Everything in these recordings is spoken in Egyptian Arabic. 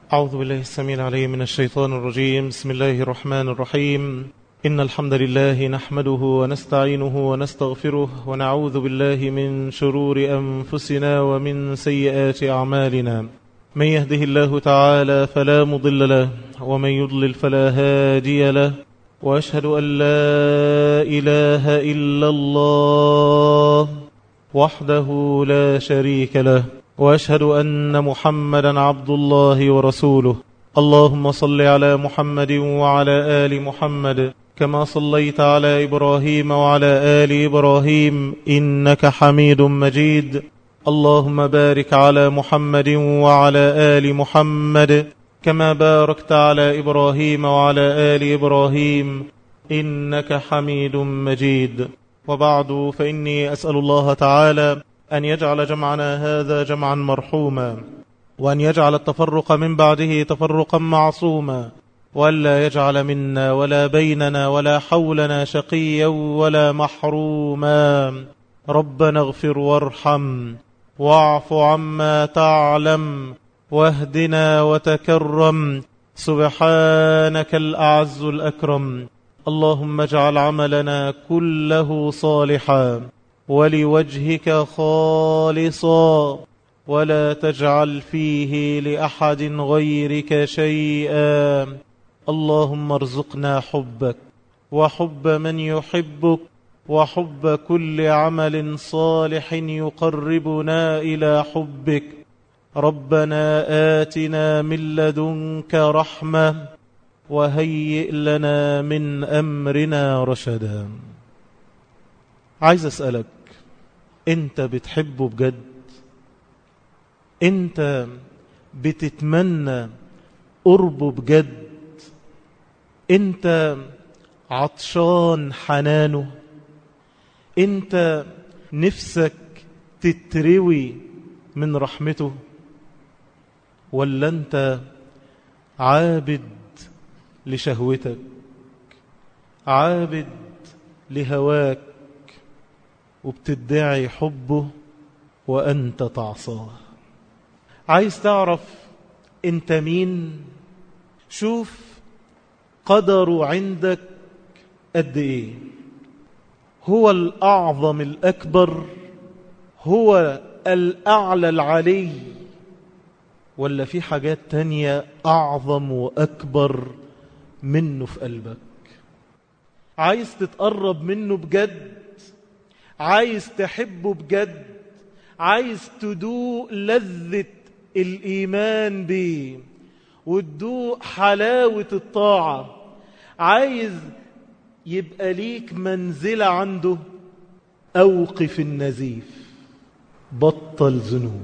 أعوذ بالله السميع العليم من الشيطان الرجيم بسم الله الرحمن الرحيم إن الحمد لله نحمده ونستعينه ونستغفره ونعوذ بالله من شرور أنفسنا ومن سيئات أعمالنا من يهده الله تعالى فلا مضل له ومن يضلل فلا هادي له وأشهد أن لا إله إلا الله وحده لا شريك له وأشهد أن محمدا عبد الله ورسوله اللهم صل على محمد وعلى آل محمد كما صليت على إبراهيم وعلى آل إبراهيم إنك حميد مجيد اللهم بارك على محمد وعلى آل محمد كما باركت على إبراهيم وعلى آل إبراهيم إنك حميد مجيد وبعد فإني أسأل الله تعالى أن يجعل جمعنا هذا جمعا مرحوما وأن يجعل التفرق من بعده تفرقا معصوما وألا يجعل منا ولا بيننا ولا حولنا شقيا ولا محروما ربنا اغفر وارحم واعف عما تعلم واهدنا وتكرم سبحانك الأعز الأكرم اللهم اجعل عملنا كله صالحا ولوجهك خالصا ولا تجعل فيه لأحد غيرك شيئا اللهم ارزقنا حبك وحب من يحبك وحب كل عمل صالح يقربنا إلى حبك ربنا آتنا من لدنك رحمة وهيئ لنا من أمرنا رشدا عايز أسألك أنت بتحبه بجد أنت بتتمنى قربه بجد أنت عطشان حنانه أنت نفسك تتروي من رحمته ولا أنت عابد لشهوتك عابد لهواك وبتدعي حبه وأنت تعصاه عايز تعرف انت مين شوف قدره عندك قد ايه هو الأعظم الأكبر هو الأعلى العلي ولا في حاجات تانية أعظم وأكبر منه في قلبك عايز تتقرب منه بجد عايز تحبه بجد عايز تدوق لذة الإيمان بيه وتدوق حلاوة الطاعة عايز يبقى ليك منزلة عنده أوقف النزيف بطل ذنوب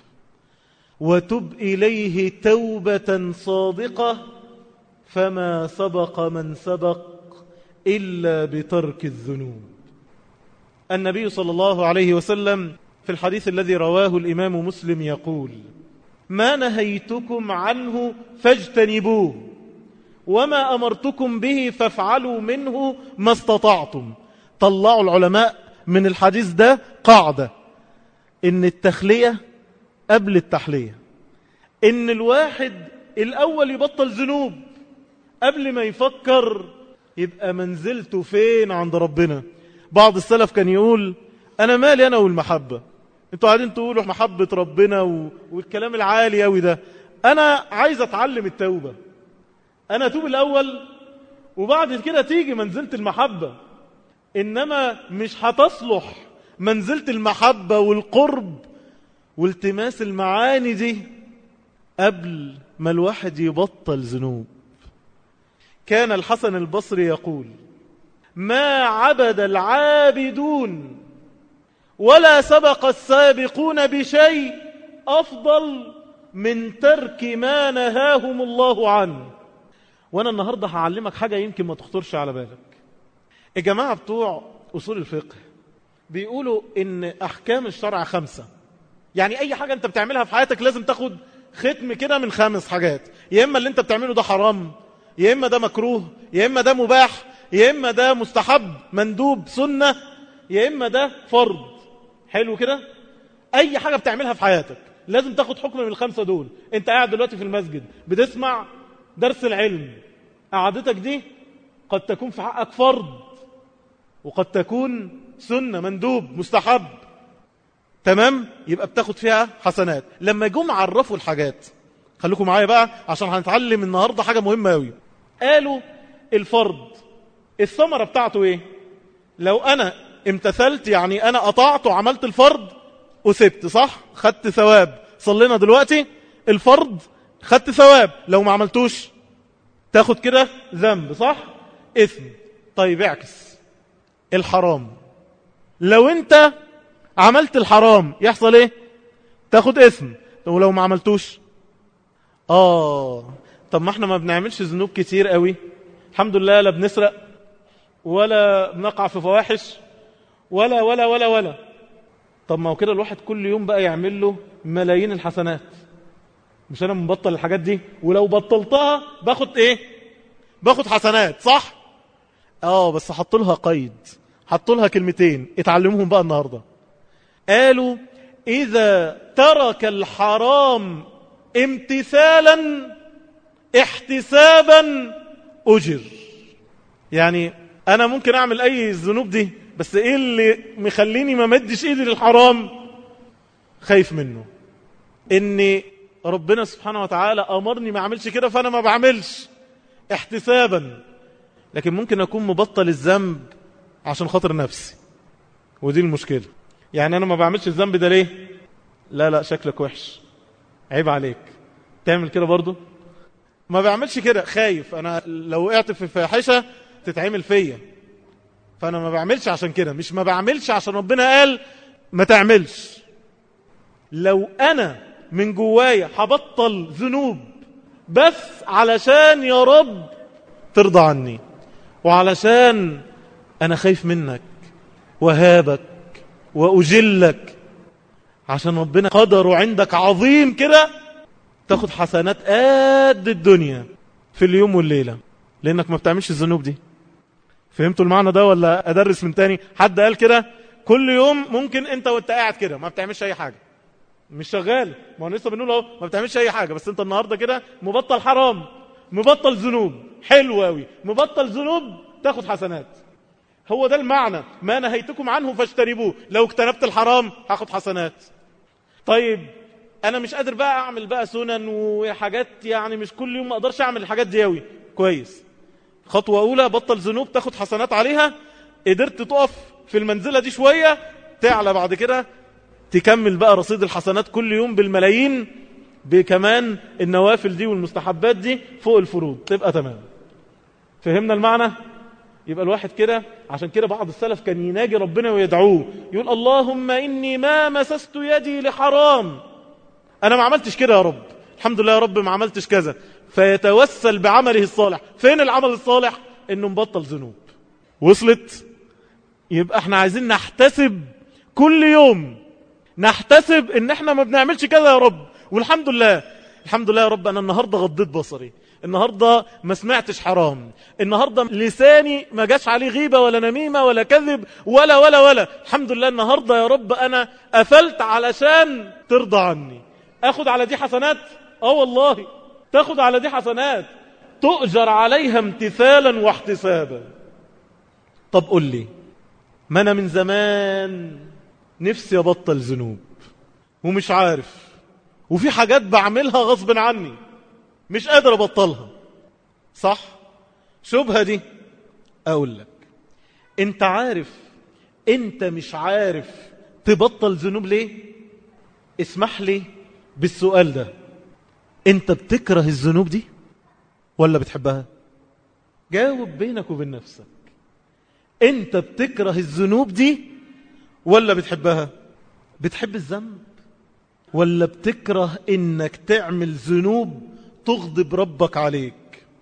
وتب إليه توبة صادقة فما سبق من سبق إلا بترك الذنوب النبي صلى الله عليه وسلم في الحديث الذي رواه الإمام مسلم يقول ما نهيتكم عنه فاجتنبوه وما أمرتكم به فافعلوا منه ما استطعتم طلعوا العلماء من الحديث ده قاعدة إن التخلية قبل التحلية إن الواحد الأول يبطل ذنوب قبل ما يفكر يبقى منزلته فين عند ربنا بعض السلف كان يقول أنا مالي أنا والمحبة انتوا قاعدين تقولوا محبة ربنا و... والكلام العالي أوي ده أنا عايز أتعلم التوبة أنا أتوب الأول وبعد كده تيجي منزلة المحبة إنما مش هتصلح منزلة المحبة والقرب والتماس المعاني دي قبل ما الواحد يبطل ذنوب كان الحسن البصري يقول ما عبد العابدون ولا سبق السابقون بشيء أفضل من ترك ما نهاهم الله عنه وأنا النهاردة هعلمك حاجة يمكن ما تخطرش على بالك الجماعة بتوع أصول الفقه بيقولوا إن أحكام الشرع خمسة يعني أي حاجة أنت بتعملها في حياتك لازم تاخد ختم كده من خمس حاجات يا إما اللي أنت بتعمله ده حرام يا إما ده مكروه يا إما ده مباح يا إما ده مستحب مندوب سنة يا إما ده فرض حلو كده أي حاجة بتعملها في حياتك لازم تاخد حكم من الخمسة دول انت قاعد دلوقتي في المسجد بتسمع درس العلم قعدتك دي قد تكون في حقك فرض وقد تكون سنة مندوب مستحب تمام يبقى بتاخد فيها حسنات لما جم عرفوا الحاجات خليكم معايا بقى عشان هنتعلم النهاردة حاجة مهمة قوي قالوا الفرض الثمرة بتاعته ايه لو انا امتثلت يعني انا قطعت وعملت الفرض وسبت صح خدت ثواب صلينا دلوقتي الفرض خدت ثواب لو ما عملتوش تاخد كده ذنب صح اثم طيب اعكس الحرام لو انت عملت الحرام يحصل ايه تاخد اثم ولو ما عملتوش اه طب ما احنا ما بنعملش ذنوب كتير قوي الحمد لله لا بنسرق ولا بنقع في فواحش ولا ولا ولا ولا طب ما هو كده الواحد كل يوم بقى يعمل له ملايين الحسنات مش انا مبطل الحاجات دي ولو بطلتها باخد ايه باخد حسنات صح اه بس حط لها قيد حط لها كلمتين اتعلمهم بقى النهارده قالوا اذا ترك الحرام امتثالا احتسابا اجر يعني انا ممكن اعمل اي الذنوب دي بس ايه اللي مخليني ما مدش ايدي للحرام خايف منه ان ربنا سبحانه وتعالى امرني ما اعملش كده فانا ما بعملش احتسابا لكن ممكن اكون مبطل الذنب عشان خاطر نفسي ودي المشكلة يعني انا ما بعملش الذنب ده ليه لا لا شكلك وحش عيب عليك تعمل كده برضو ما بعملش كده خايف انا لو وقعت في فاحشة تتعمل فيا فانا ما بعملش عشان كده مش ما بعملش عشان ربنا قال ما تعملش لو انا من جوايا هبطل ذنوب بس علشان يا رب ترضى عني وعلشان انا خايف منك وهابك واجلك عشان ربنا قدره عندك عظيم كده تاخد حسنات قد الدنيا في اليوم والليلة لانك ما بتعملش الذنوب دي فهمتوا المعنى ده ولا ادرس من تاني حد قال كده كل يوم ممكن انت وانت قاعد كده ما بتعملش اي حاجة مش شغال ما هو لسه بنقول اهو ما بتعملش اي حاجة بس انت النهاردة كده مبطل حرام مبطل ذنوب حلو قوي مبطل ذنوب تاخد حسنات هو ده المعنى ما نهيتكم عنه فاجتنبوه لو اجتنبت الحرام هاخد حسنات طيب انا مش قادر بقى اعمل بقى سنن وحاجات يعني مش كل يوم ما اقدرش اعمل الحاجات دي قوي كويس خطوة اولى بطل ذنوب تاخد حسنات عليها قدرت تقف في المنزلة دي شوية تعلى بعد كده تكمل بقى رصيد الحسنات كل يوم بالملايين بكمان النوافل دي والمستحبات دي فوق الفروض تبقى تمام فهمنا المعنى يبقى الواحد كده عشان كده بعض السلف كان يناجي ربنا ويدعوه يقول اللهم إني ما مسست يدي لحرام أنا ما عملتش كده يا رب الحمد لله يا رب ما عملتش كذا فيتوسل بعمله الصالح فين العمل الصالح انه مبطل ذنوب وصلت يبقى احنا عايزين نحتسب كل يوم نحتسب ان احنا ما بنعملش كده يا رب والحمد لله الحمد لله يا رب انا النهاردة غضيت بصري النهاردة ما سمعتش حرام النهاردة لساني ما جاش عليه غيبة ولا نميمة ولا كذب ولا ولا ولا الحمد لله النهاردة يا رب انا قفلت علشان ترضى عني اخد على دي حسنات اه والله تاخد على دي حسنات تؤجر عليها امتثالا واحتسابا طب قل لي ما انا من زمان نفسي ابطل ذنوب ومش عارف وفي حاجات بعملها غصب عني مش قادر ابطلها صح شبهة دي اقول لك انت عارف انت مش عارف تبطل ذنوب ليه اسمح لي بالسؤال ده انت بتكره الذنوب دي ولا بتحبها جاوب بينك وبين نفسك انت بتكره الذنوب دي ولا بتحبها بتحب الذنب ولا بتكره انك تعمل ذنوب تغضب ربك عليك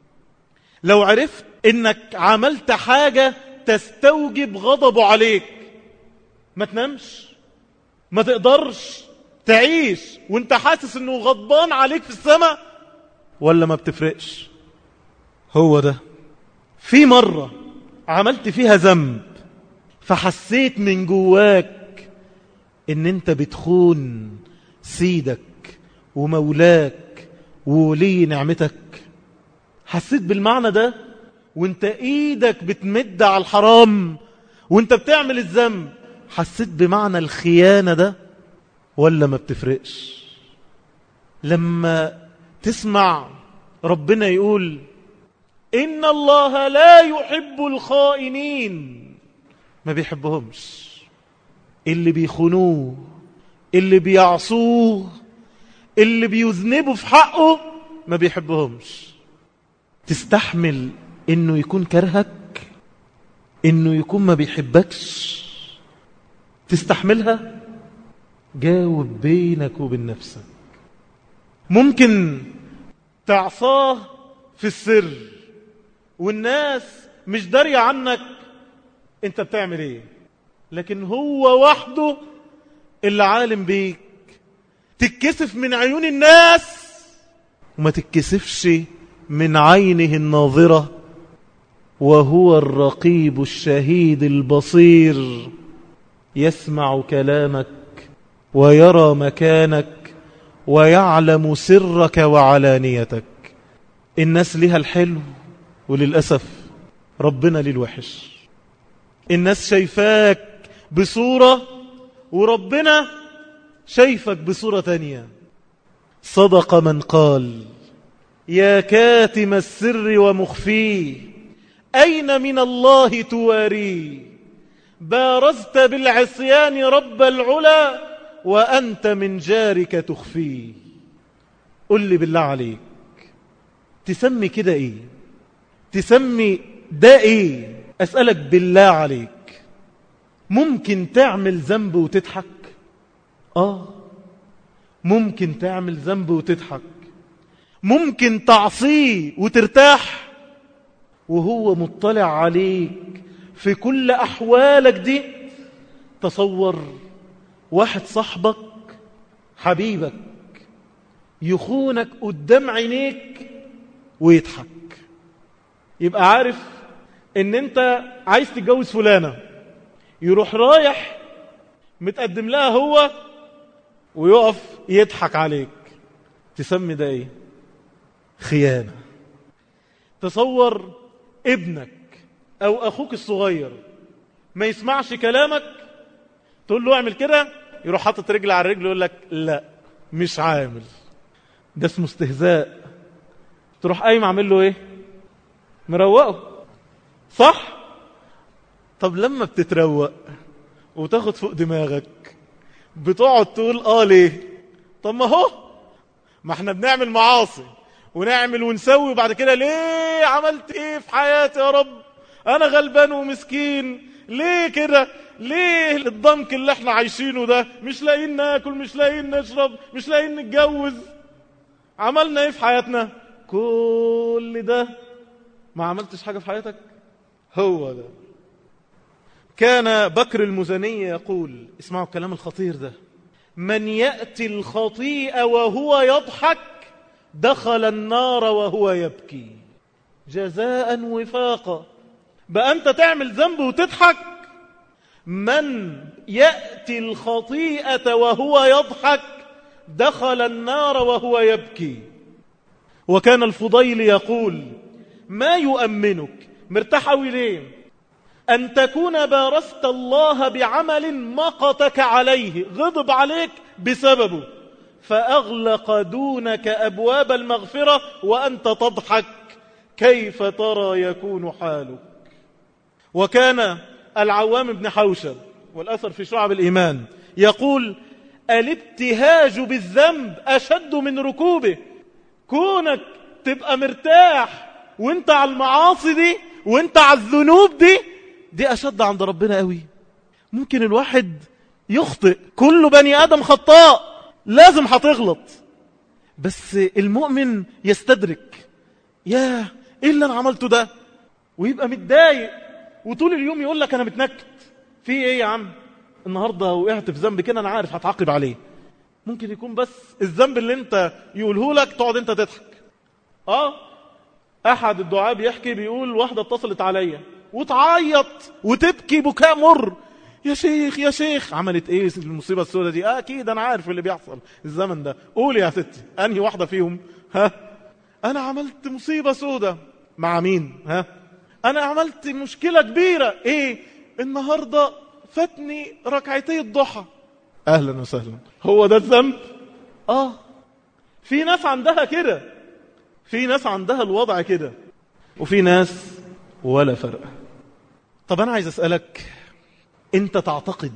لو عرفت انك عملت حاجة تستوجب غضبه عليك ما تنامش ما تقدرش تعيش وانت حاسس انه غضبان عليك في السماء ولا ما بتفرقش هو ده في مرة عملت فيها ذنب فحسيت من جواك ان انت بتخون سيدك ومولاك وولي نعمتك حسيت بالمعنى ده وانت ايدك بتمد على الحرام وانت بتعمل الذنب حسيت بمعنى الخيانة ده ولا ما بتفرقش لما تسمع ربنا يقول إن الله لا يحب الخائنين ما بيحبهمش اللي بيخونوه اللي بيعصوه اللي بيذنبوا في حقه ما بيحبهمش تستحمل انه يكون كرهك انه يكون ما بيحبكش تستحملها جاوب بينك وبين نفسك ممكن تعصاه في السر والناس مش دارية عنك انت بتعمل ايه لكن هو وحده اللي عالم بيك تتكسف من عيون الناس وما تتكسفش من عينه الناظرة وهو الرقيب الشهيد البصير يسمع كلامك ويرى مكانك ويعلم سرك وعلانيتك الناس لها الحلو وللأسف ربنا للوحش الناس شايفاك بصورة وربنا شايفك بصورة تانية صدق من قال يا كاتم السر ومخفيه أين من الله تواري بارزت بالعصيان رب العلا وأنت من جارك تخفيه قل لي بالله عليك تسمي كده ايه تسمي ده ايه أسألك بالله عليك ممكن تعمل ذنب وتضحك آه ممكن تعمل ذنب وتضحك ممكن تعصيه وترتاح وهو مطلع عليك في كل أحوالك دي تصور واحد صاحبك حبيبك يخونك قدام عينيك ويضحك يبقى عارف ان انت عايز تتجوز فلانة يروح رايح متقدم لها هو ويقف يضحك عليك تسمي ده ايه خيانة تصور ابنك او اخوك الصغير ما يسمعش كلامك تقول له اعمل كده يروح حاطط رجل على رجل يقول لك لا مش عامل ده اسمه استهزاء تروح قايم عامل له ايه مروقه صح طب لما بتتروق وتاخد فوق دماغك بتقعد تقول اه ليه طب ما هو ما احنا بنعمل معاصي ونعمل ونسوي بعد كده ليه عملت ايه في حياتي يا رب انا غلبان ومسكين ليه كده ليه الضنك اللي احنا عايشينه ده مش لاقيين ناكل مش لاقيين نشرب مش لاقيين نتجوز عملنا ايه في حياتنا كل ده ما عملتش حاجة في حياتك هو ده كان بكر المزني يقول اسمعوا الكلام الخطير ده من يأتي الخطيئة وهو يضحك دخل النار وهو يبكي جزاء وفاقا بقى أنت تعمل ذنب وتضحك من يأتي الخطيئة وهو يضحك دخل النار وهو يبكي وكان الفضيل يقول ما يؤمنك مرتاح أوي ليه أن تكون بارست الله بعمل مقتك عليه غضب عليك بسببه فأغلق دونك أبواب المغفرة وأنت تضحك كيف ترى يكون حالك وكان العوام بن حوشب والأثر في شعب الإيمان يقول الابتهاج بالذنب أشد من ركوبه كونك تبقى مرتاح وانت على المعاصي دي وانت على الذنوب دي دي أشد عند ربنا قوي ممكن الواحد يخطئ كل بني آدم خطاء لازم هتغلط بس المؤمن يستدرك يا ايه اللي انا عملته ده ويبقى متضايق وطول اليوم يقول لك انا متنكد في ايه يا عم النهارده وقعت في ذنب كده انا عارف هتعاقب عليه ممكن يكون بس الذنب اللي انت يقوله لك تقعد انت تضحك اه احد الدعاء بيحكي بيقول واحده اتصلت عليا وتعيط وتبكي بكاء مر يا شيخ يا شيخ عملت ايه المصيبة السوداء دي آه اكيد انا عارف اللي بيحصل الزمن ده قولي يا ستي انهي واحدة فيهم ها انا عملت مصيبة سوداء مع مين ها انا عملت مشكلة كبيرة ايه النهاردة فاتني ركعتي الضحى اهلا وسهلا هو ده الذنب اه في ناس عندها كده في ناس عندها الوضع كده وفي ناس ولا فرق طب انا عايز اسالك انت تعتقد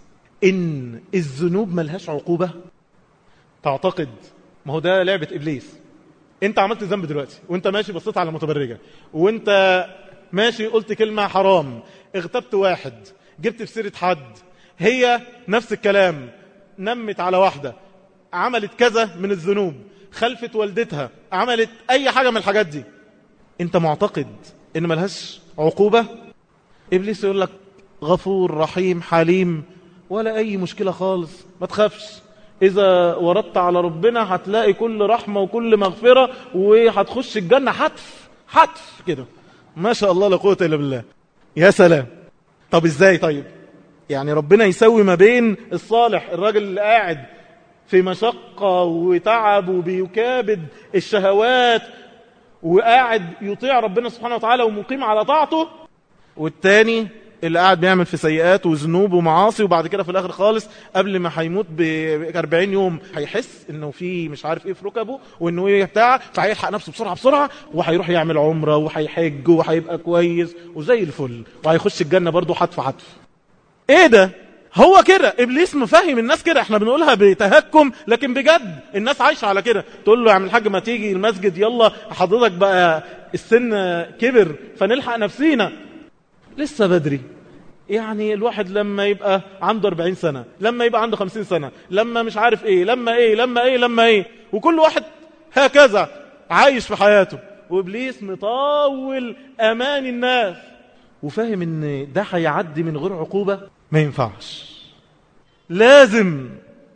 ان الذنوب ملهاش عقوبه تعتقد ما هو ده لعبه ابليس انت عملت ذنب دلوقتي وانت ماشي بصيت على متبرجه وانت ماشي قلت كلمه حرام اغتبت واحد جبت في سيره حد هي نفس الكلام نمت على واحده عملت كذا من الذنوب خلفت والدتها عملت اي حاجه من الحاجات دي انت معتقد ان ملهاش عقوبه ابليس يقول لك غفور رحيم حليم ولا اي مشكله خالص ما تخافش اذا وردت على ربنا هتلاقي كل رحمه وكل مغفره وهتخش الجنه حتف حتف كده ما شاء الله لا قوه الا بالله يا سلام طب ازاي طيب يعني ربنا يسوي ما بين الصالح الراجل اللي قاعد في مشقة وتعب وبيكابد الشهوات وقاعد يطيع ربنا سبحانه وتعالى ومقيم على طاعته والتاني اللي قاعد بيعمل في سيئات وذنوب ومعاصي وبعد كده في الاخر خالص قبل ما هيموت ب 40 يوم هيحس انه في مش عارف ايه في ركبه وانه ايه بتاع فهيلحق نفسه بسرعه بسرعه وهيروح يعمل عمره وهيحج وهيبقى كويس وزي الفل وهيخش الجنه برضه حتف حتف ايه ده هو كده ابليس مفهم الناس كده احنا بنقولها بتهكم لكن بجد الناس عايشه على كده تقول له يا عم الحاج ما تيجي المسجد يلا حضرتك بقى السن كبر فنلحق نفسينا لسه بدري يعني الواحد لما يبقى عنده 40 سنة لما يبقى عنده 50 سنة لما مش عارف ايه لما ايه لما ايه لما ايه وكل واحد هكذا عايش في حياته وابليس مطول امان الناس وفاهم ان ده هيعدي من غير عقوبة ما ينفعش لازم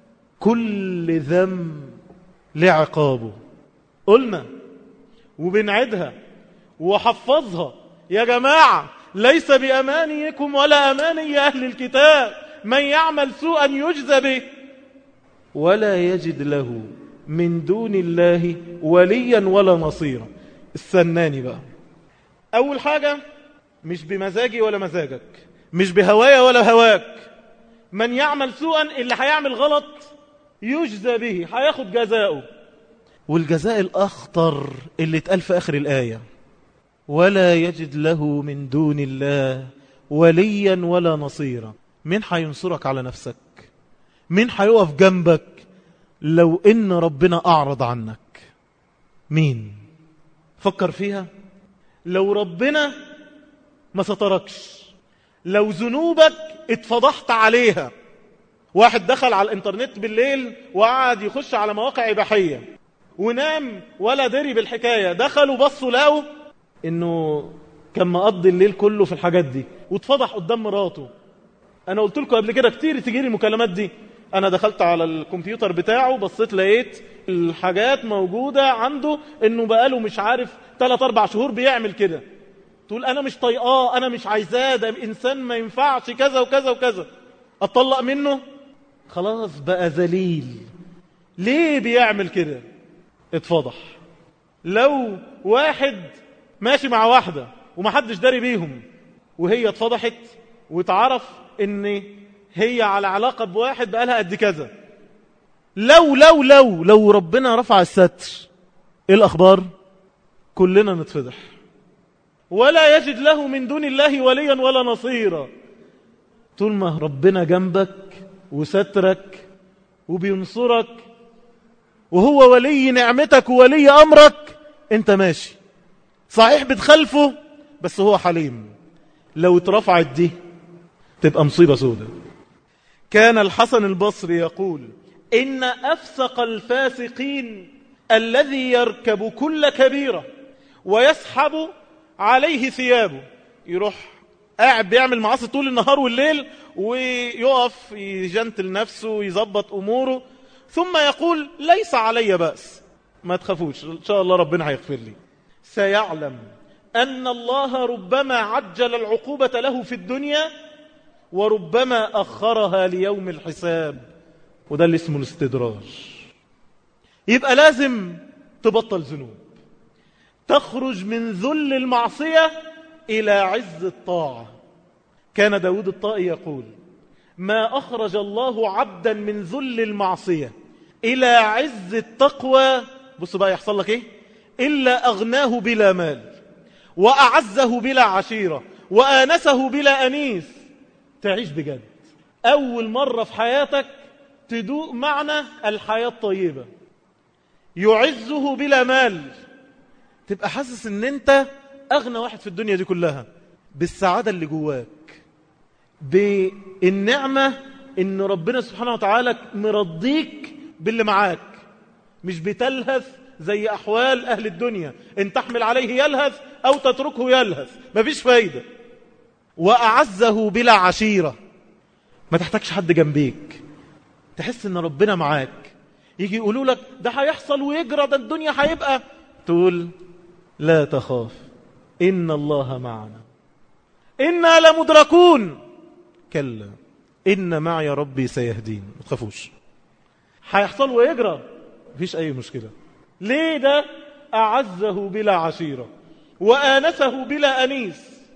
كل ذنب له عقابه قلنا وبنعدها وحفظها يا جماعة ليس بأمانيكم ولا أماني أهل الكتاب من يعمل سوءا يجزى به ولا يجد له من دون الله وليا ولا نصيرا السناني بقى أول حاجة مش بمزاجي ولا مزاجك مش بهوايا ولا هواك من يعمل سوءا اللي هيعمل غلط يجزى به هياخد جزاؤه والجزاء الأخطر اللي اتقال في آخر الآية ولا يجد له من دون الله وليا ولا نصيرا مين هينصرك على نفسك مين هيقف جنبك لو ان ربنا اعرض عنك مين فكر فيها لو ربنا ما ستركش لو ذنوبك اتفضحت عليها واحد دخل على الانترنت بالليل وقعد يخش على مواقع إباحية ونام ولا دري بالحكاية دخلوا بصوا لقوا انه كان مقضي الليل كله في الحاجات دي واتفضح قدام مراته انا قلت لكم قبل كده كتير تجيلي المكالمات دي انا دخلت على الكمبيوتر بتاعه بصيت لقيت الحاجات موجودة عنده انه بقاله مش عارف 3 4 شهور بيعمل كده تقول انا مش طايقاه انا مش عايزاه ده انسان ما ينفعش كذا وكذا وكذا اتطلق منه خلاص بقى ذليل ليه بيعمل كده اتفضح لو واحد ماشي مع واحدة ومحدش داري بيهم وهي اتفضحت واتعرف ان هي على علاقة بواحد بقالها قد كذا لو لو لو لو ربنا رفع الستر ايه الاخبار كلنا نتفضح ولا يجد له من دون الله وليا ولا نصيرا طول ما ربنا جنبك وسترك وبينصرك وهو ولي نعمتك وولي أمرك انت ماشي صحيح بتخلفه بس هو حليم لو اترفعت دي تبقى مصيبة سودة كان الحسن البصري يقول إن أفسق الفاسقين الذي يركب كل كبيرة ويسحب عليه ثيابه يروح قاعد بيعمل معاصي طول النهار والليل ويقف يجنتل نفسه ويظبط أموره ثم يقول ليس علي بأس ما تخافوش إن شاء الله ربنا هيغفر لي سيعلم أن الله ربما عجل العقوبة له في الدنيا وربما أخرها ليوم الحساب وده اللي اسمه الاستدراج يبقى لازم تبطل ذنوب تخرج من ذل المعصية إلى عز الطاعة كان داود الطائي يقول ما أخرج الله عبدا من ذل المعصية إلى عز التقوى بصوا بقى يحصل لك إيه إلا أغناه بلا مال وأعزه بلا عشيرة وآنسه بلا أنيس تعيش بجد أول مرة في حياتك تدوق معنى الحياة الطيبة يعزه بلا مال تبقى حاسس ان انت اغنى واحد في الدنيا دي كلها بالسعادة اللي جواك بالنعمة ان ربنا سبحانه وتعالى مرضيك باللي معاك مش بتلهث زي احوال اهل الدنيا ان تحمل عليه يلهث او تتركه يلهث مفيش فايدة واعزه بلا عشيرة ما تحتاجش حد جنبيك تحس ان ربنا معاك يجي يقولوا لك ده هيحصل ويجرى ده الدنيا هيبقى تقول لا تخاف إن الله معنا إنا لمدركون كلا إن معي ربي سيهدين ما تخافوش هيحصل ويجرى مفيش أي مشكلة ليه ده أعزه بلا عشيرة وآنسه بلا أنيس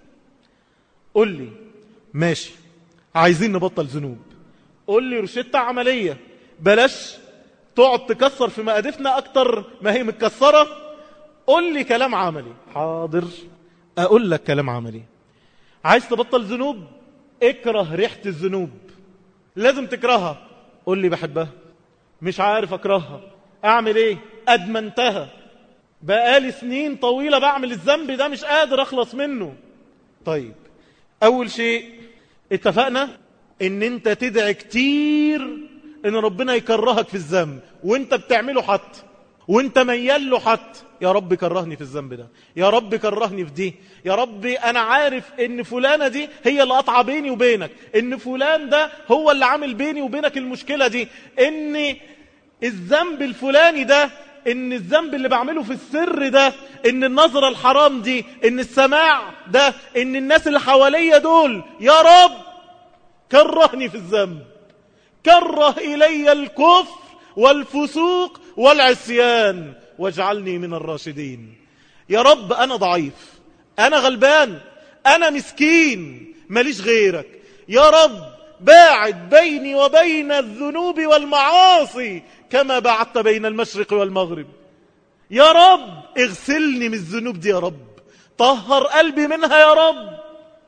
قل لي ماشي عايزين نبطل ذنوب قل لي روشتة عملية بلاش تقعد تكسر في مقادفنا أكتر ما هي متكسرة قل لي كلام عملي حاضر أقول لك كلام عملي عايز تبطل ذنوب اكره ريحة الذنوب لازم تكرهها قل لي بحبها مش عارف اكرهها اعمل ايه ادمنتها بقالي سنين طويلة بعمل الذنب ده مش قادر اخلص منه طيب اول شيء اتفقنا ان انت تدعي كتير ان ربنا يكرهك في الذنب وانت بتعمله حتى وانت ميال له حتى يا رب كرهني في الذنب ده يا رب كرهني في دي يا رب انا عارف ان فلانة دي هي اللي قطع بيني وبينك ان فلان ده هو اللي عامل بيني وبينك المشكلة دي ان الذنب الفلاني ده ان الذنب اللي بعمله في السر ده ان النظرة الحرام دي ان السماع ده ان الناس اللي حواليا دول يا رب كرهني في الذنب كره إلي الكفر والفسوق والعصيان واجعلني من الراشدين يا رب أنا ضعيف أنا غلبان أنا مسكين ماليش غيرك يا رب باعد بيني وبين الذنوب والمعاصي كما بعدت بين المشرق والمغرب يا رب اغسلني من الذنوب دي يا رب طهر قلبي منها يا رب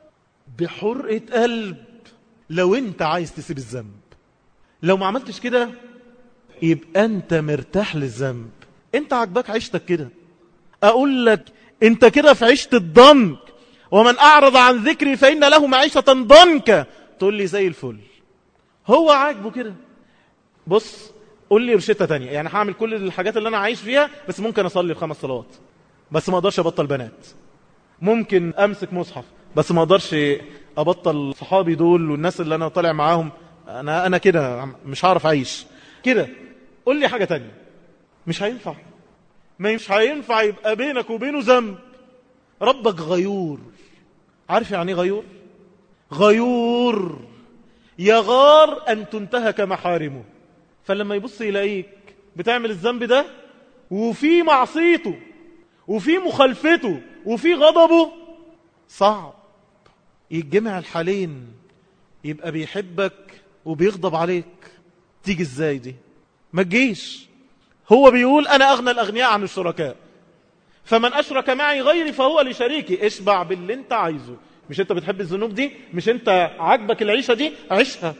بحرقة قلب لو انت عايز تسيب الذنب لو ما عملتش كده يبقى انت مرتاح للذنب انت عجبك عيشتك كده اقول لك انت كده في عيشة الضنك ومن اعرض عن ذكري فان له معيشة ضنكا تقول لي زي الفل هو عاجبه كده بص قول لي رشتة تانية يعني هعمل كل الحاجات اللي انا عايش فيها بس ممكن اصلي الخمس صلوات بس ما اقدرش ابطل بنات ممكن امسك مصحف بس ما اقدرش ابطل صحابي دول والناس اللي انا طالع معاهم انا انا كده مش هعرف اعيش كده قول لي حاجه تانية مش هينفع ما مش هينفع يبقى بينك وبينه ذنب ربك غيور عارف يعني غيور غيور يغار ان تنتهك محارمه فلما يبص يلاقيك بتعمل الذنب ده وفي معصيته وفي مخالفته وفي غضبه صعب يتجمع الحالين يبقى بيحبك وبيغضب عليك تيجي ازاي دي ما تجيش هو بيقول انا اغنى الاغنياء عن الشركاء فمن اشرك معي غيري فهو لشريكي اشبع باللي انت عايزه مش انت بتحب الذنوب دي مش انت عاجبك العيشة دي عيشها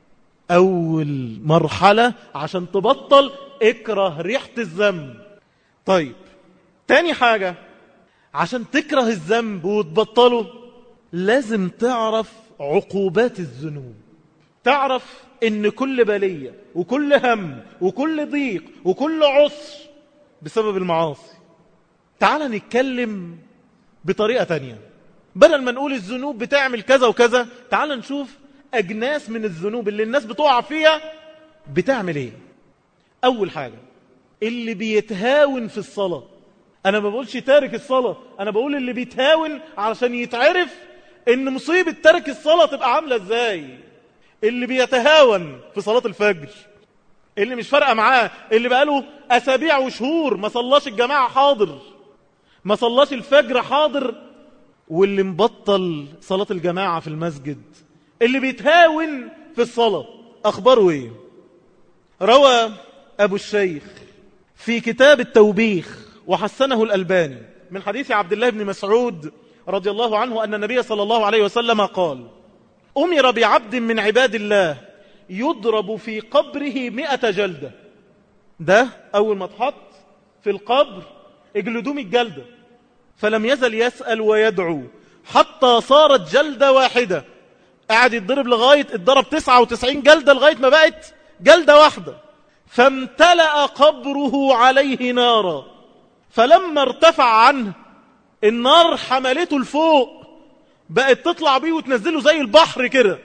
اول مرحلة عشان تبطل اكره ريحة الذنب طيب تاني حاجة عشان تكره الذنب وتبطله لازم تعرف عقوبات الذنوب تعرف ان كل بلية وكل هم وكل ضيق وكل عسر بسبب المعاصي تعال نتكلم بطريقة تانية بدل ما نقول الذنوب بتعمل كذا وكذا تعال نشوف أجناس من الذنوب اللي الناس بتقع فيها بتعمل ايه أول حاجة اللي بيتهاون في الصلاة أنا ما بقولش تارك الصلاة أنا بقول اللي بيتهاون علشان يتعرف ان مصيبة ترك الصلاة تبقى عاملة ازاي اللي بيتهاون في صلاة الفجر اللي مش فارقة معاه اللي بقاله أسابيع وشهور ما صلاش الجماعة حاضر ما صلاش الفجر حاضر واللي مبطل صلاة الجماعة في المسجد اللي بيتهاون في الصلاة أخباره إيه روى أبو الشيخ في كتاب التوبيخ وحسنه الألباني من حديث عبد الله بن مسعود رضي الله عنه أن النبي صلى الله عليه وسلم قال أمر بعبد من عباد الله يضرب في قبره مئة جلدة ده أول ما اتحط في القبر اجلدوم الجلدة فلم يزل يسأل ويدعو حتى صارت جلدة واحدة قاعد يتضرب لغاية اتضرب 99 جلدة لغاية ما بقت جلدة واحدة فامتلأ قبره عليه نارا فلما ارتفع عنه النار حملته لفوق بقت تطلع بيه وتنزله زي البحر كده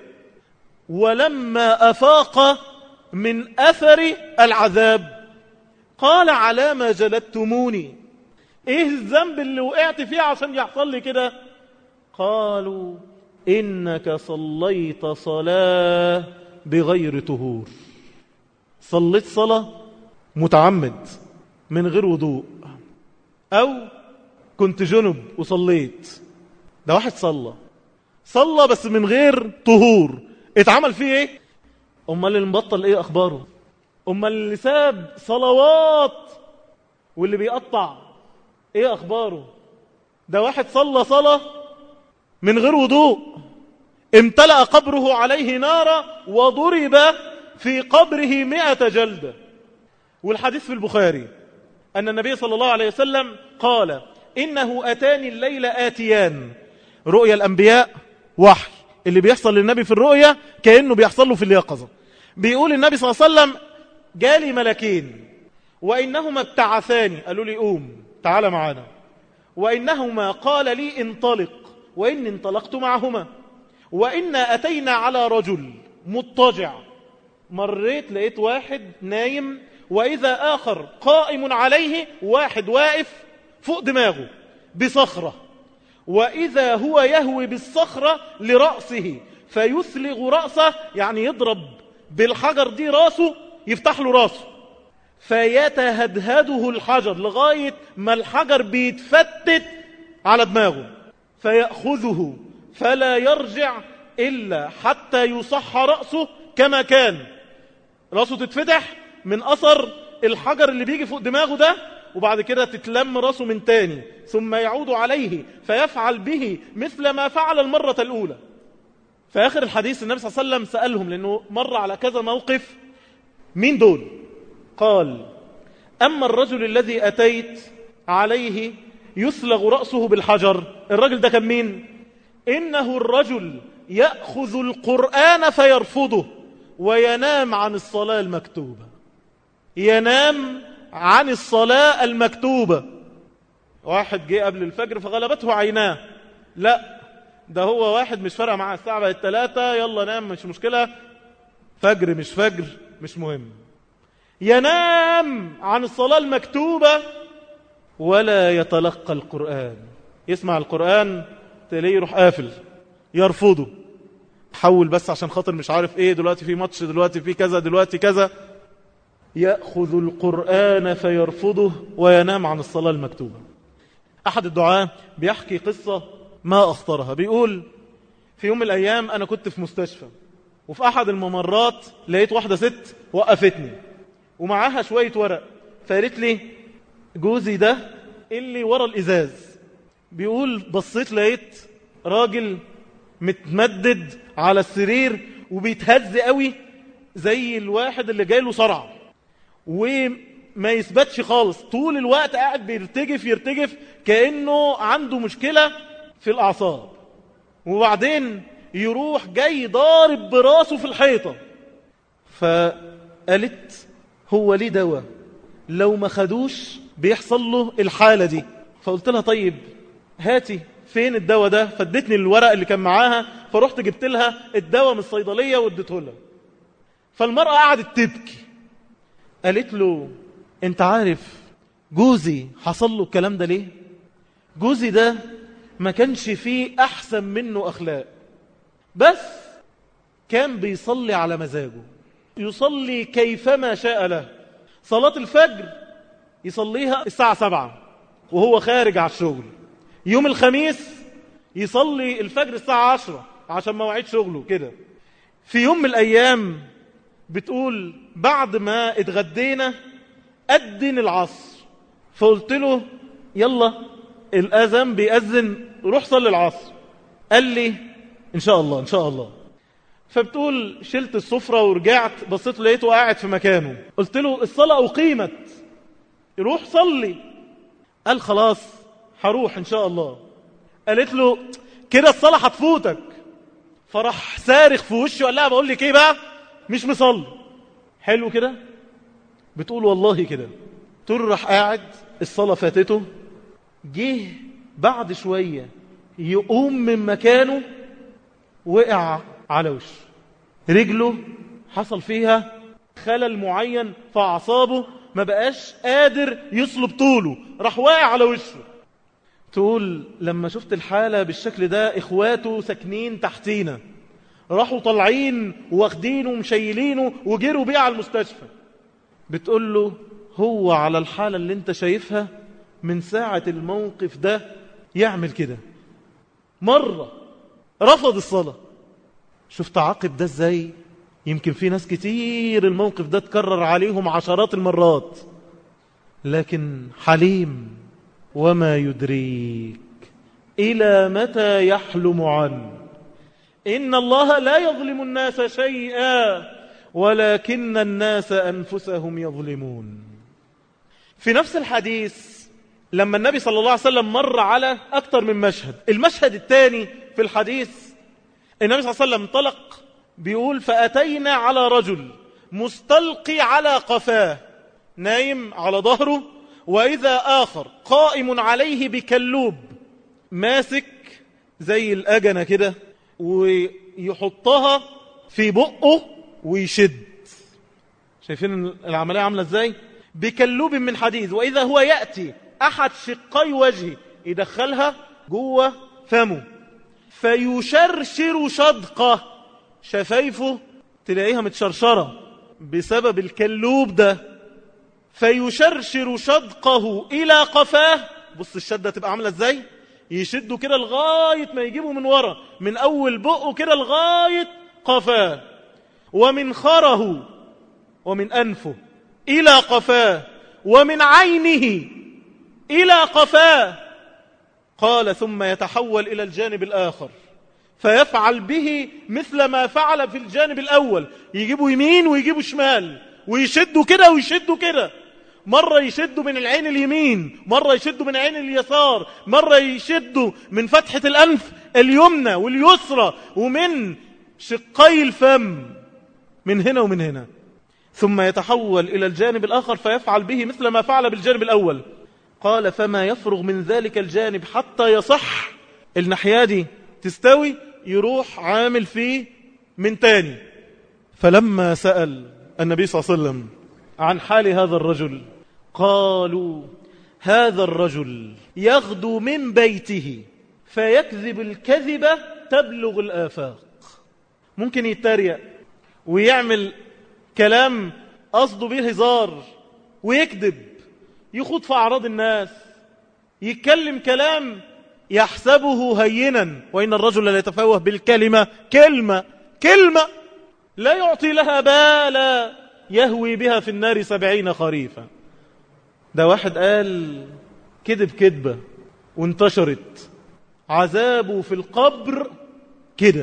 ولما أفاق من أثر العذاب قال على ما جلدتموني ايه الذنب اللي وقعت فيه عشان يحصل لي كده قالوا إنك صليت صلاة بغير طهور صليت صلاة متعمد من غير وضوء أو كنت جنب وصليت ده واحد صلى صلى بس من غير طهور اتعمل فيه ايه امال اللي مبطل ايه اخباره امال اللي ساب صلوات واللي بيقطع ايه اخباره ده واحد صلى صلاة من غير وضوء امتلأ قبره عليه نارا وضرب في قبره مئة جلدة والحديث في البخاري أن النبي صلى الله عليه وسلم قال إنه أتاني الليل آتيان رؤيا الأنبياء وحي اللي بيحصل للنبي في الرؤيا كأنه بيحصل له في اليقظة بيقول النبي صلى الله عليه وسلم جالي ملكين وإنهما ابتعثاني قالوا لي قوم تعال معنا وإنهما قال لي انطلق وإني انطلقت معهما وإنا أتينا على رجل مضطجع مريت لقيت واحد نايم وإذا آخر قائم عليه واحد واقف فوق دماغه بصخرة وإذا هو يهوي بالصخرة لرأسه فيثلغ رأسه يعني يضرب بالحجر دي راسه يفتح له راسه فيتهدهده الحجر لغاية ما الحجر بيتفتت على دماغه فيأخذه فلا يرجع إلا حتى يصح رأسه كما كان رأسه تتفتح من أثر الحجر اللي بيجي فوق دماغه ده وبعد كده تتلم رأسه من تاني ثم يعود عليه فيفعل به مثل ما فعل المرة الأولى في آخر الحديث النبي صلى الله عليه وسلم سألهم لأنه مر على كذا موقف مين دول قال أما الرجل الذي أتيت عليه يسلغ رأسه بالحجر الرجل ده كان مين إنه الرجل يأخذ القرآن فيرفضه وينام عن الصلاة المكتوبة ينام عن الصلاة المكتوبة واحد جه قبل الفجر فغلبته عيناه لا ده هو واحد مش فارقه معاه الساعة بقت ثلاثة يلا نام مش مشكلة فجر مش فجر مش مهم ينام عن الصلاة المكتوبة ولا يتلقى القرآن يسمع القرآن تلاقيه يروح قافل يرفضه حول بس عشان خاطر مش عارف ايه دلوقتي في ماتش دلوقتي في كذا دلوقتي كذا يأخذ القرآن فيرفضه وينام عن الصلاة المكتوبة أحد الدعاة بيحكي قصة ما أخطرها بيقول في يوم من الأيام أنا كنت في مستشفى وفي أحد الممرات لقيت واحدة ست وقفتني ومعاها شوية ورق فقالت لي جوزي ده اللي ورا الإزاز بيقول بصيت لقيت راجل متمدد على السرير وبيتهز قوي زي الواحد اللي جاي له صرع وما يثبتش خالص طول الوقت قاعد بيرتجف يرتجف كأنه عنده مشكلة في الأعصاب وبعدين يروح جاي ضارب براسه في الحيطة فقالت هو ليه دواء لو ما خدوش بيحصل له الحالة دي فقلت لها طيب هاتي فين الدواء ده فادتني الورق اللي كان معاها فرحت جبت لها الدواء من الصيدلية واديته لها فالمرأة قعدت تبكي قالت له انت عارف جوزي حصل له الكلام ده ليه جوزي ده ما كانش فيه أحسن منه أخلاق بس كان بيصلي على مزاجه يصلي كيفما شاء له صلاة الفجر يصليها الساعة سبعة وهو خارج على الشغل يوم الخميس يصلي الفجر الساعة عشرة عشان مواعيد شغله كده في يوم من الأيام بتقول بعد ما اتغدينا أدن العصر فقلت له يلا الأذن بيأذن روح صلي العصر قال لي إن شاء الله إن شاء الله فبتقول شلت السفرة ورجعت بصيت لقيته قاعد في مكانه قلت له الصلاة أقيمت روح صلي قال خلاص هروح إن شاء الله قالت له كده الصلاة هتفوتك فراح صارخ في وشه وقال لها بقول لك ايه بقى مش مصلي حلو كده بتقول والله كده تقول راح قاعد الصلاة فاتته جه بعد شوية يقوم من مكانه وقع على وشه رجله حصل فيها خلل معين في أعصابه ما بقاش قادر يصلب طوله راح واقع على وشه تقول لما شفت الحالة بالشكل ده إخواته ساكنين تحتينا راحوا طالعين واخدينه ومشيلينه وجروا بيه على المستشفى بتقول له هو على الحالة اللي انت شايفها من ساعة الموقف ده يعمل كده مرة رفض الصلاة شفت عاقب ده ازاي يمكن في ناس كتير الموقف ده تكرر عليهم عشرات المرات لكن حليم وما يدريك إلى متى يحلم عنه إن الله لا يظلم الناس شيئا ولكن الناس أنفسهم يظلمون في نفس الحديث لما النبي صلى الله عليه وسلم مر على أكثر من مشهد المشهد الثاني في الحديث النبي صلى الله عليه وسلم انطلق بيقول فأتينا على رجل مستلقي على قفاه نايم على ظهره وإذا آخر قائم عليه بكلوب ماسك زي الأجنة كده ويحطها في بقه ويشد شايفين العملية عاملة ازاي بكلوب من حديد وإذا هو يأتي أحد شقي وجهه يدخلها جوه فمه فيشرشر شدقه شفايفه تلاقيها متشرشرة بسبب الكلوب ده فيشرشر شدقه إلى قفاه بص الشدة تبقى عاملة ازاي يشده كده لغاية ما يجيبه من ورا من أول بقه كده لغاية قفاه ومن خره ومن أنفه إلى قفاه ومن عينه إلى قفاه قال ثم يتحول إلى الجانب الآخر فيفعل به مثل ما فعل في الجانب الأول يجيبوا يمين ويجيبوا شمال ويشدوا كده ويشدوا كده مرة يشدوا من العين اليمين مرة يشدوا من العين اليسار مرة يشدوا من فتحة الأنف اليمنى واليسرى ومن شقي الفم من هنا ومن هنا ثم يتحول إلى الجانب الآخر فيفعل به مثل ما فعل بالجانب الأول قال فما يفرغ من ذلك الجانب حتى يصح الناحية دي تستوي يروح عامل فيه من تاني فلما سأل النبي صلى الله عليه وسلم عن حال هذا الرجل قالوا هذا الرجل يغدو من بيته فيكذب الكذبة تبلغ الآفاق ممكن يتريق ويعمل كلام قصده به هزار ويكذب يخوض في أعراض الناس يتكلم كلام يحسبه هينا وإن الرجل لا يتفوه بالكلمة كلمة كلمة لا يعطي لها بالا يهوي بها في النار سبعين خريفا ده واحد قال كذب كذبة وانتشرت عذابه في القبر كده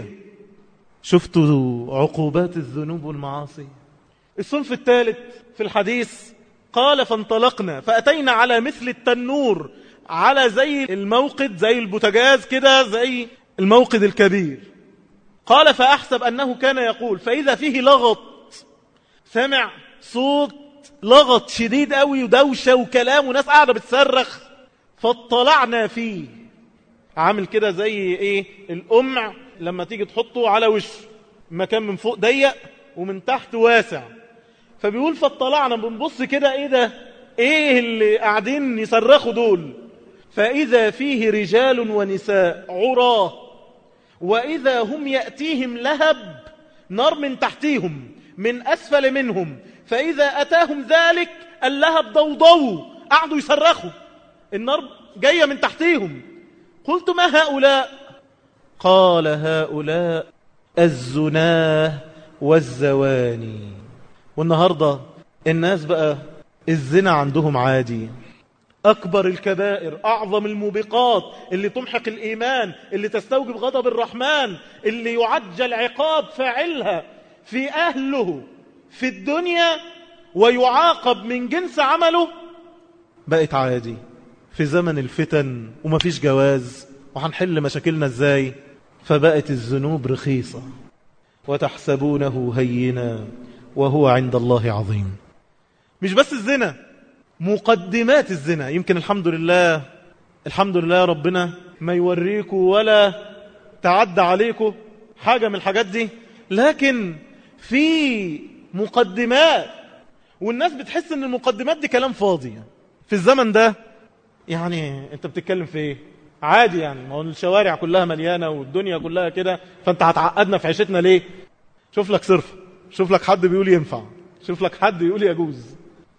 شفتوا عقوبات الذنوب والمعاصي الصنف الثالث في الحديث قال فانطلقنا فأتينا على مثل التنور على زي الموقد زي البوتجاز كده زي الموقد الكبير قال فأحسب أنه كان يقول فإذا فيه لغط سمع صوت لغط شديد قوي ودوشة وكلام وناس قاعدة بتصرخ فاطلعنا فيه عامل كده زي ايه القمع لما تيجي تحطه على وشه مكان من فوق ضيق ومن تحت واسع فبيقول فاطلعنا بنبص كده ايه ده ايه اللي قاعدين يصرخوا دول فإذا فيه رجال ونساء عراه وإذا هم يأتيهم لهب نار من تحتيهم من أسفل منهم فإذا أتاهم ذلك اللهب ضوضوا قعدوا يصرخوا النار جاية من تحتيهم قلت ما هؤلاء قال هؤلاء الزناه والزواني والنهاردة الناس بقى الزنا عندهم عادي أكبر الكبائر أعظم الموبقات اللي تمحق الإيمان اللي تستوجب غضب الرحمن اللي يعجل عقاب فاعلها في أهله في الدنيا ويعاقب من جنس عمله بقت عادي في زمن الفتن ومفيش جواز وهنحل مشاكلنا ازاي فبقت الذنوب رخيصة وتحسبونه هينا وهو عند الله عظيم مش بس الزنا مقدمات الزنا يمكن الحمد لله الحمد لله ربنا ما يوريكوا ولا تعدى عليكم حاجة من الحاجات دي لكن في مقدمات والناس بتحس ان المقدمات دي كلام فاضي في الزمن ده يعني انت بتتكلم في ايه عادي يعني ما هو الشوارع كلها مليانة والدنيا كلها كده فانت هتعقدنا في عيشتنا ليه شوف لك صرف شوف لك حد بيقول ينفع شوف لك حد يقول يجوز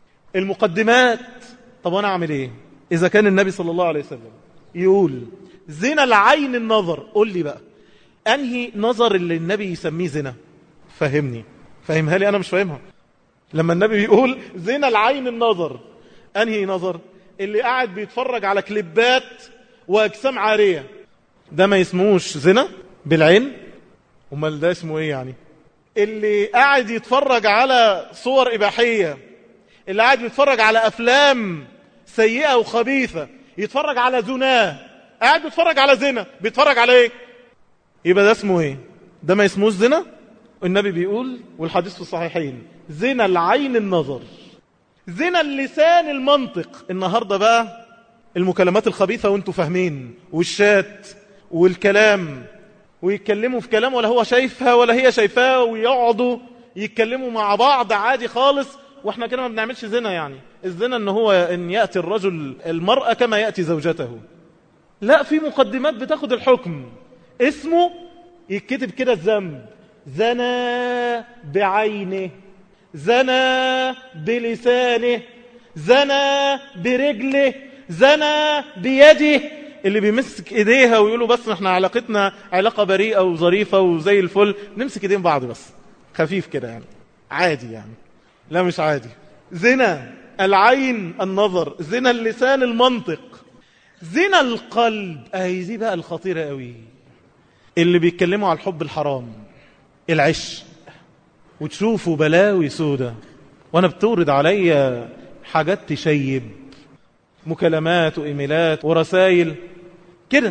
المقدمات طب وانا اعمل ايه اذا كان النبي صلى الله عليه وسلم يقول زنا العين النظر قول لي بقى انهي نظر اللي النبي يسميه زنا فهمني فهمها لي انا مش فاهمها لما النبي بيقول زنا العين النظر انهي نظر اللي قاعد بيتفرج على كليبات واجسام عاريه ده ما يسموش زنا بالعين امال ده اسمه ايه يعني اللي قاعد يتفرج على صور اباحيه اللي قاعد يتفرج على افلام سيئه وخبيثه يتفرج على زناه قاعد بيتفرج على زنا بيتفرج على ايه يبقى ده اسمه ايه ده ما اسموش زنا النبي بيقول والحديث في الصحيحين زنا العين النظر زنا اللسان المنطق النهارده بقى المكالمات الخبيثه وانتوا فاهمين والشات والكلام ويتكلموا في كلام ولا هو شايفها ولا هي شايفاه ويقعدوا يتكلموا مع بعض عادي خالص واحنا كده ما بنعملش زنا يعني الزنا ان هو ان ياتي الرجل المراه كما ياتي زوجته لا في مقدمات بتاخد الحكم اسمه يتكتب كده الذنب زنى بعينه زنى بلسانه زنى برجله زنى بيده اللي بيمسك ايديها ويقولوا بس احنا علاقتنا علاقة بريئة وظريفة وزي الفل نمسك ايدين بعض بس خفيف كده يعني عادي يعني لا مش عادي زنا العين النظر زنا اللسان المنطق زنا القلب اهي دي بقى الخطيرة قوي اللي بيتكلموا على الحب الحرام العش وتشوفوا بلاوي سودة وانا بتورد عليا حاجات تشيب مكالمات وإيميلات ورسائل كده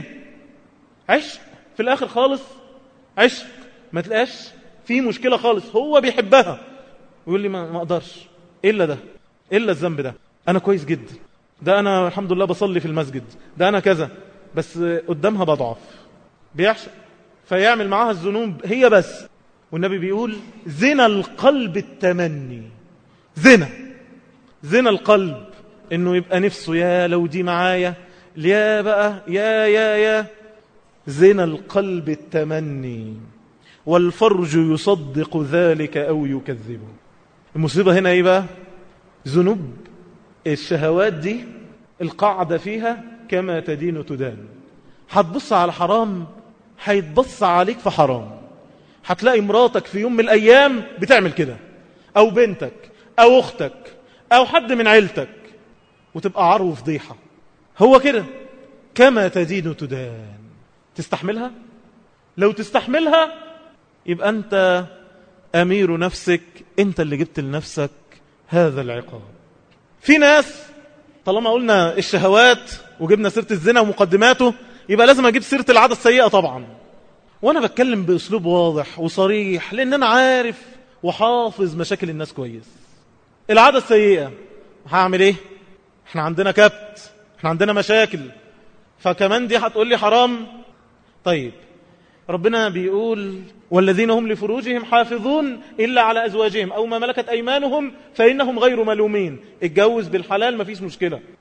عشق في الآخر خالص عشق ما تلاقاش في مشكلة خالص هو بيحبها ويقول لي ما, ما أقدرش إلا ده إلا الذنب ده أنا كويس جدا ده أنا الحمد لله بصلي في المسجد ده أنا كذا بس قدامها بضعف بيعشق فيعمل معاها الذنوب هي بس والنبي بيقول زنا القلب التمني زنا زنا القلب انه يبقى نفسه يا لو دي معايا يا بقى يا يا يا زنا القلب التمني والفرج يصدق ذلك او يكذبه المصيبه هنا ايه بقى ذنوب الشهوات دي القاعده فيها كما تدين تدان هتبص على حرام هيتبص عليك في حرام هتلاقي مراتك في يوم من الايام بتعمل كده او بنتك او اختك او حد من عيلتك وتبقى عرو فضيحة هو كده كما تدين تدان تستحملها لو تستحملها يبقى أنت أمير نفسك أنت اللي جبت لنفسك هذا العقاب في ناس طالما قلنا الشهوات وجبنا سيرة الزنا ومقدماته يبقى لازم أجيب سيرة العادة السيئة طبعا وأنا بتكلم بأسلوب واضح وصريح لأن أنا عارف وحافظ مشاكل الناس كويس العادة السيئة هعمل ايه احنا عندنا كبت احنا عندنا مشاكل فكمان دي هتقول لي حرام طيب ربنا بيقول والذين هم لفروجهم حافظون إلا على أزواجهم أو ما ملكت أيمانهم فإنهم غير ملومين اتجوز بالحلال ما فيش مشكلة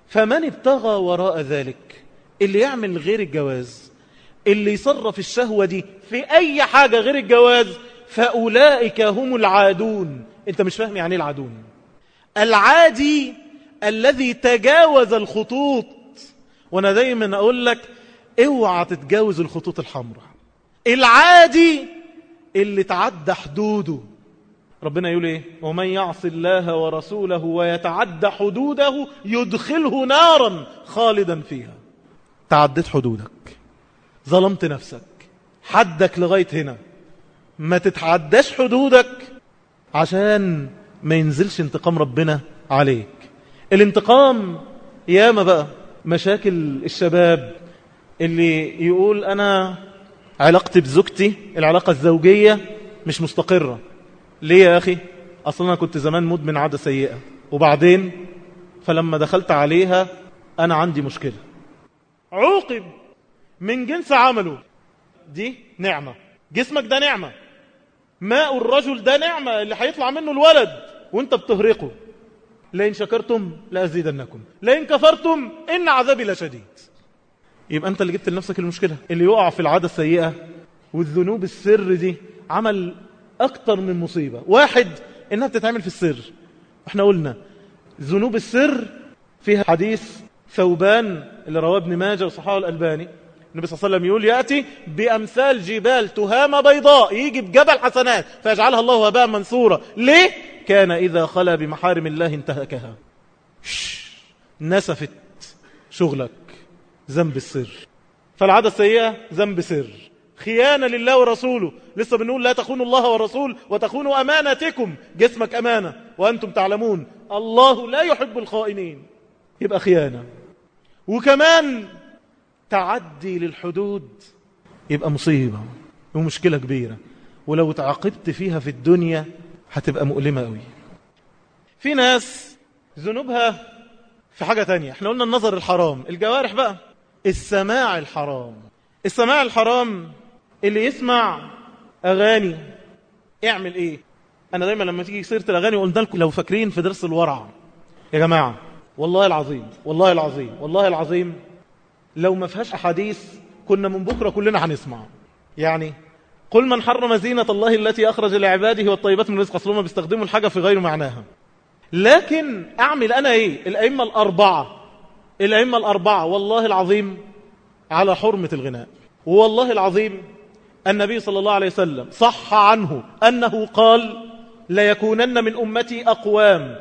فمن ابتغى وراء ذلك اللي يعمل غير الجواز اللي يصرف الشهوة دي في أي حاجة غير الجواز فأولئك هم العادون انت مش فاهم يعني ايه العادون العادي الذي تجاوز الخطوط وانا دايما اقول لك اوعى تتجاوز الخطوط الحمراء العادي اللي تعدى حدوده ربنا يقول ايه ومن يعص الله ورسوله ويتعدى حدوده يدخله نارا خالدا فيها تعديت حدودك ظلمت نفسك حدك لغاية هنا ما تتعداش حدودك عشان ما ينزلش انتقام ربنا عليك الانتقام ياما بقى مشاكل الشباب اللي يقول أنا علاقتي بزوجتي العلاقة الزوجية مش مستقرة ليه يا أخي أصلا أنا كنت زمان مدمن عادة سيئة وبعدين فلما دخلت عليها أنا عندي مشكلة عوقب من جنس عمله دي نعمة جسمك ده نعمة ماء الرجل ده نعمة اللي هيطلع منه الولد وانت بتهرقه لئن شكرتم لأزيدنكم لئن كفرتم إن عذابي لشديد يبقى أنت اللي جبت لنفسك المشكلة اللي يقع في العادة السيئة والذنوب السر دي عمل أكتر من مصيبة واحد إنها بتتعمل في السر احنا قلنا ذنوب السر فيها حديث ثوبان اللي رواه ابن ماجه وصححه الألباني النبي صلى الله عليه وسلم يقول يأتي بأمثال جبال تهامة بيضاء يجي بجبل حسنات فيجعلها الله هباء منثورا ليه؟ كان إذا خلى بمحارم الله انتهكها نسفت شغلك ذنب السر فالعادة السيئة ذنب سر خيانة لله ورسوله لسه بنقول لا تخونوا الله والرسول وتخونوا أمانتكم جسمك أمانة وأنتم تعلمون الله لا يحب الخائنين يبقى خيانة وكمان تعدي للحدود يبقى مصيبة ومشكلة كبيرة ولو تعاقبت فيها في الدنيا هتبقى مؤلمة قوي في ناس ذنوبها في حاجة تانية احنا قلنا النظر الحرام الجوارح بقى السماع الحرام السماع الحرام اللي يسمع أغاني اعمل ايه انا دايما لما تيجي سيرة الأغاني قلنا لكم لو فاكرين في درس الورع يا جماعة والله العظيم والله العظيم والله العظيم لو ما فيهاش أحاديث كنا من بكرة كلنا هنسمع يعني قل من حرم زينة الله التي أخرج لعباده والطيبات من رزق أصلهم ما بيستخدموا الحاجة في غير معناها لكن أعمل أنا إيه الأئمة الأربعة الأئمة الأربعة والله العظيم على حرمة الغناء والله العظيم النبي صلى الله عليه وسلم صح عنه أنه قال ليكونن من أمتي أقوام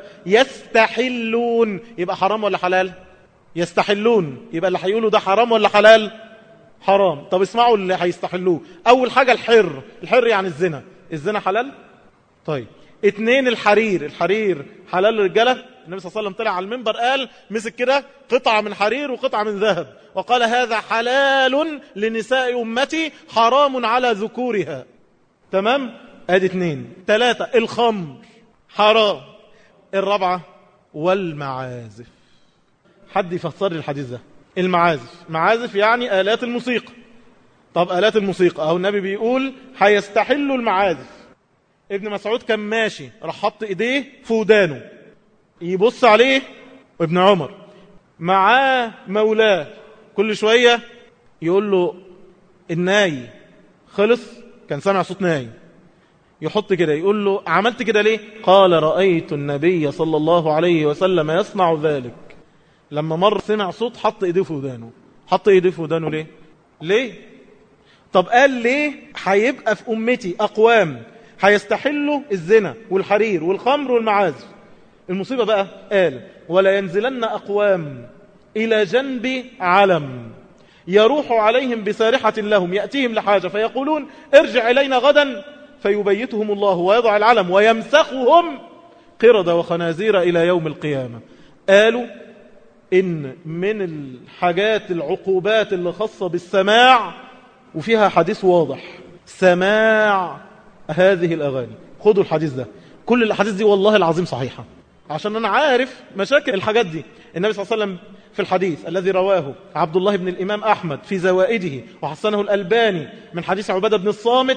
يستحلون يبقى حرام ولا حلال يستحلون يبقى اللي هيقولوا ده حرام ولا حلال حرام طب اسمعوا اللي هيستحلوه أول حاجة الحر الحر يعني الزنا الزنا حلال طيب اتنين الحرير الحرير حلال للرجالة النبي صلى الله عليه وسلم طلع على المنبر قال مسك كده قطعة من حرير وقطعة من ذهب وقال هذا حلال لنساء أمتي حرام على ذكورها تمام ادي اتنين تلاتة الخمر حرام الرابعة والمعازف حد يفسر لي الحديث ده المعازف معازف يعني آلات الموسيقى طب آلات الموسيقى أهو النبي بيقول هيستحلوا المعازف ابن مسعود كان ماشي راح حط ايديه في ودانه يبص عليه ابن عمر معاه مولاه كل شوية يقول له الناي خلص كان سامع صوت ناي يحط كده يقول له عملت كده ليه قال رأيت النبي صلى الله عليه وسلم يصنع ذلك لما مر سمع صوت حط ايديه في ودانه حط ايديه في ودانه ليه ليه طب قال ليه هيبقى في امتي اقوام هيستحلوا الزنا والحرير والخمر والمعازف المصيبة بقى قال ولا ينزلن أقوام إلى جنب علم يروح عليهم بسارحة لهم يأتيهم لحاجة فيقولون ارجع إلينا غدا فيبيتهم الله ويضع العلم ويمسخهم قرد وخنازير إلى يوم القيامة قالوا إن من الحاجات العقوبات اللي خاصة بالسماع وفيها حديث واضح سماع هذه الأغاني خدوا الحديث ده كل الحديث دي والله العظيم صحيحة عشان أنا عارف مشاكل الحاجات دي النبي صلى الله عليه وسلم في الحديث الذي رواه عبد الله بن الإمام أحمد في زوائده وحسنه الألباني من حديث عبادة بن الصامت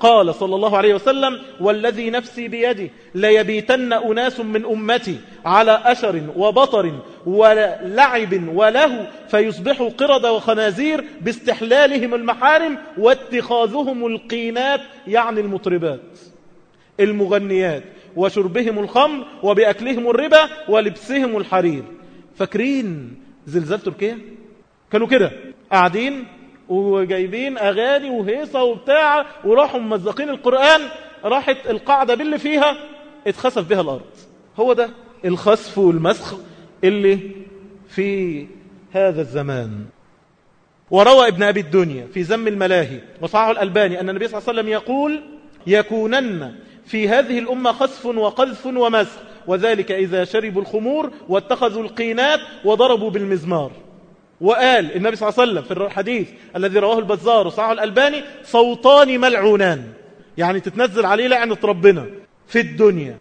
قال صلى الله عليه وسلم والذي نفسي بيده ليبيتن أناس من أمتي على أشر وبطر ولعب وله فيصبحوا قرد وخنازير باستحلالهم المحارم واتخاذهم القينات يعني المطربات المغنيات وشربهم الخمر وبأكلهم الربا ولبسهم الحرير فاكرين زلزال تركيا كانوا كده قاعدين وجايبين أغاني وهيصة وبتاع وراحوا ممزقين القرآن راحت القاعدة باللي فيها اتخسف بها الأرض هو ده الخسف والمسخ اللي في هذا الزمان وروى ابن أبي الدنيا في زم الملاهي وصححه الألباني أن النبي صلى الله عليه وسلم يقول يكونن في هذه الأمة خسف وقذف ومسخ وذلك إذا شربوا الخمور واتخذوا القينات وضربوا بالمزمار وقال النبي صلى الله عليه وسلم في الحديث الذي رواه البزار وصححه الألباني صوتان ملعونان يعني تتنزل عليه لعنة ربنا في الدنيا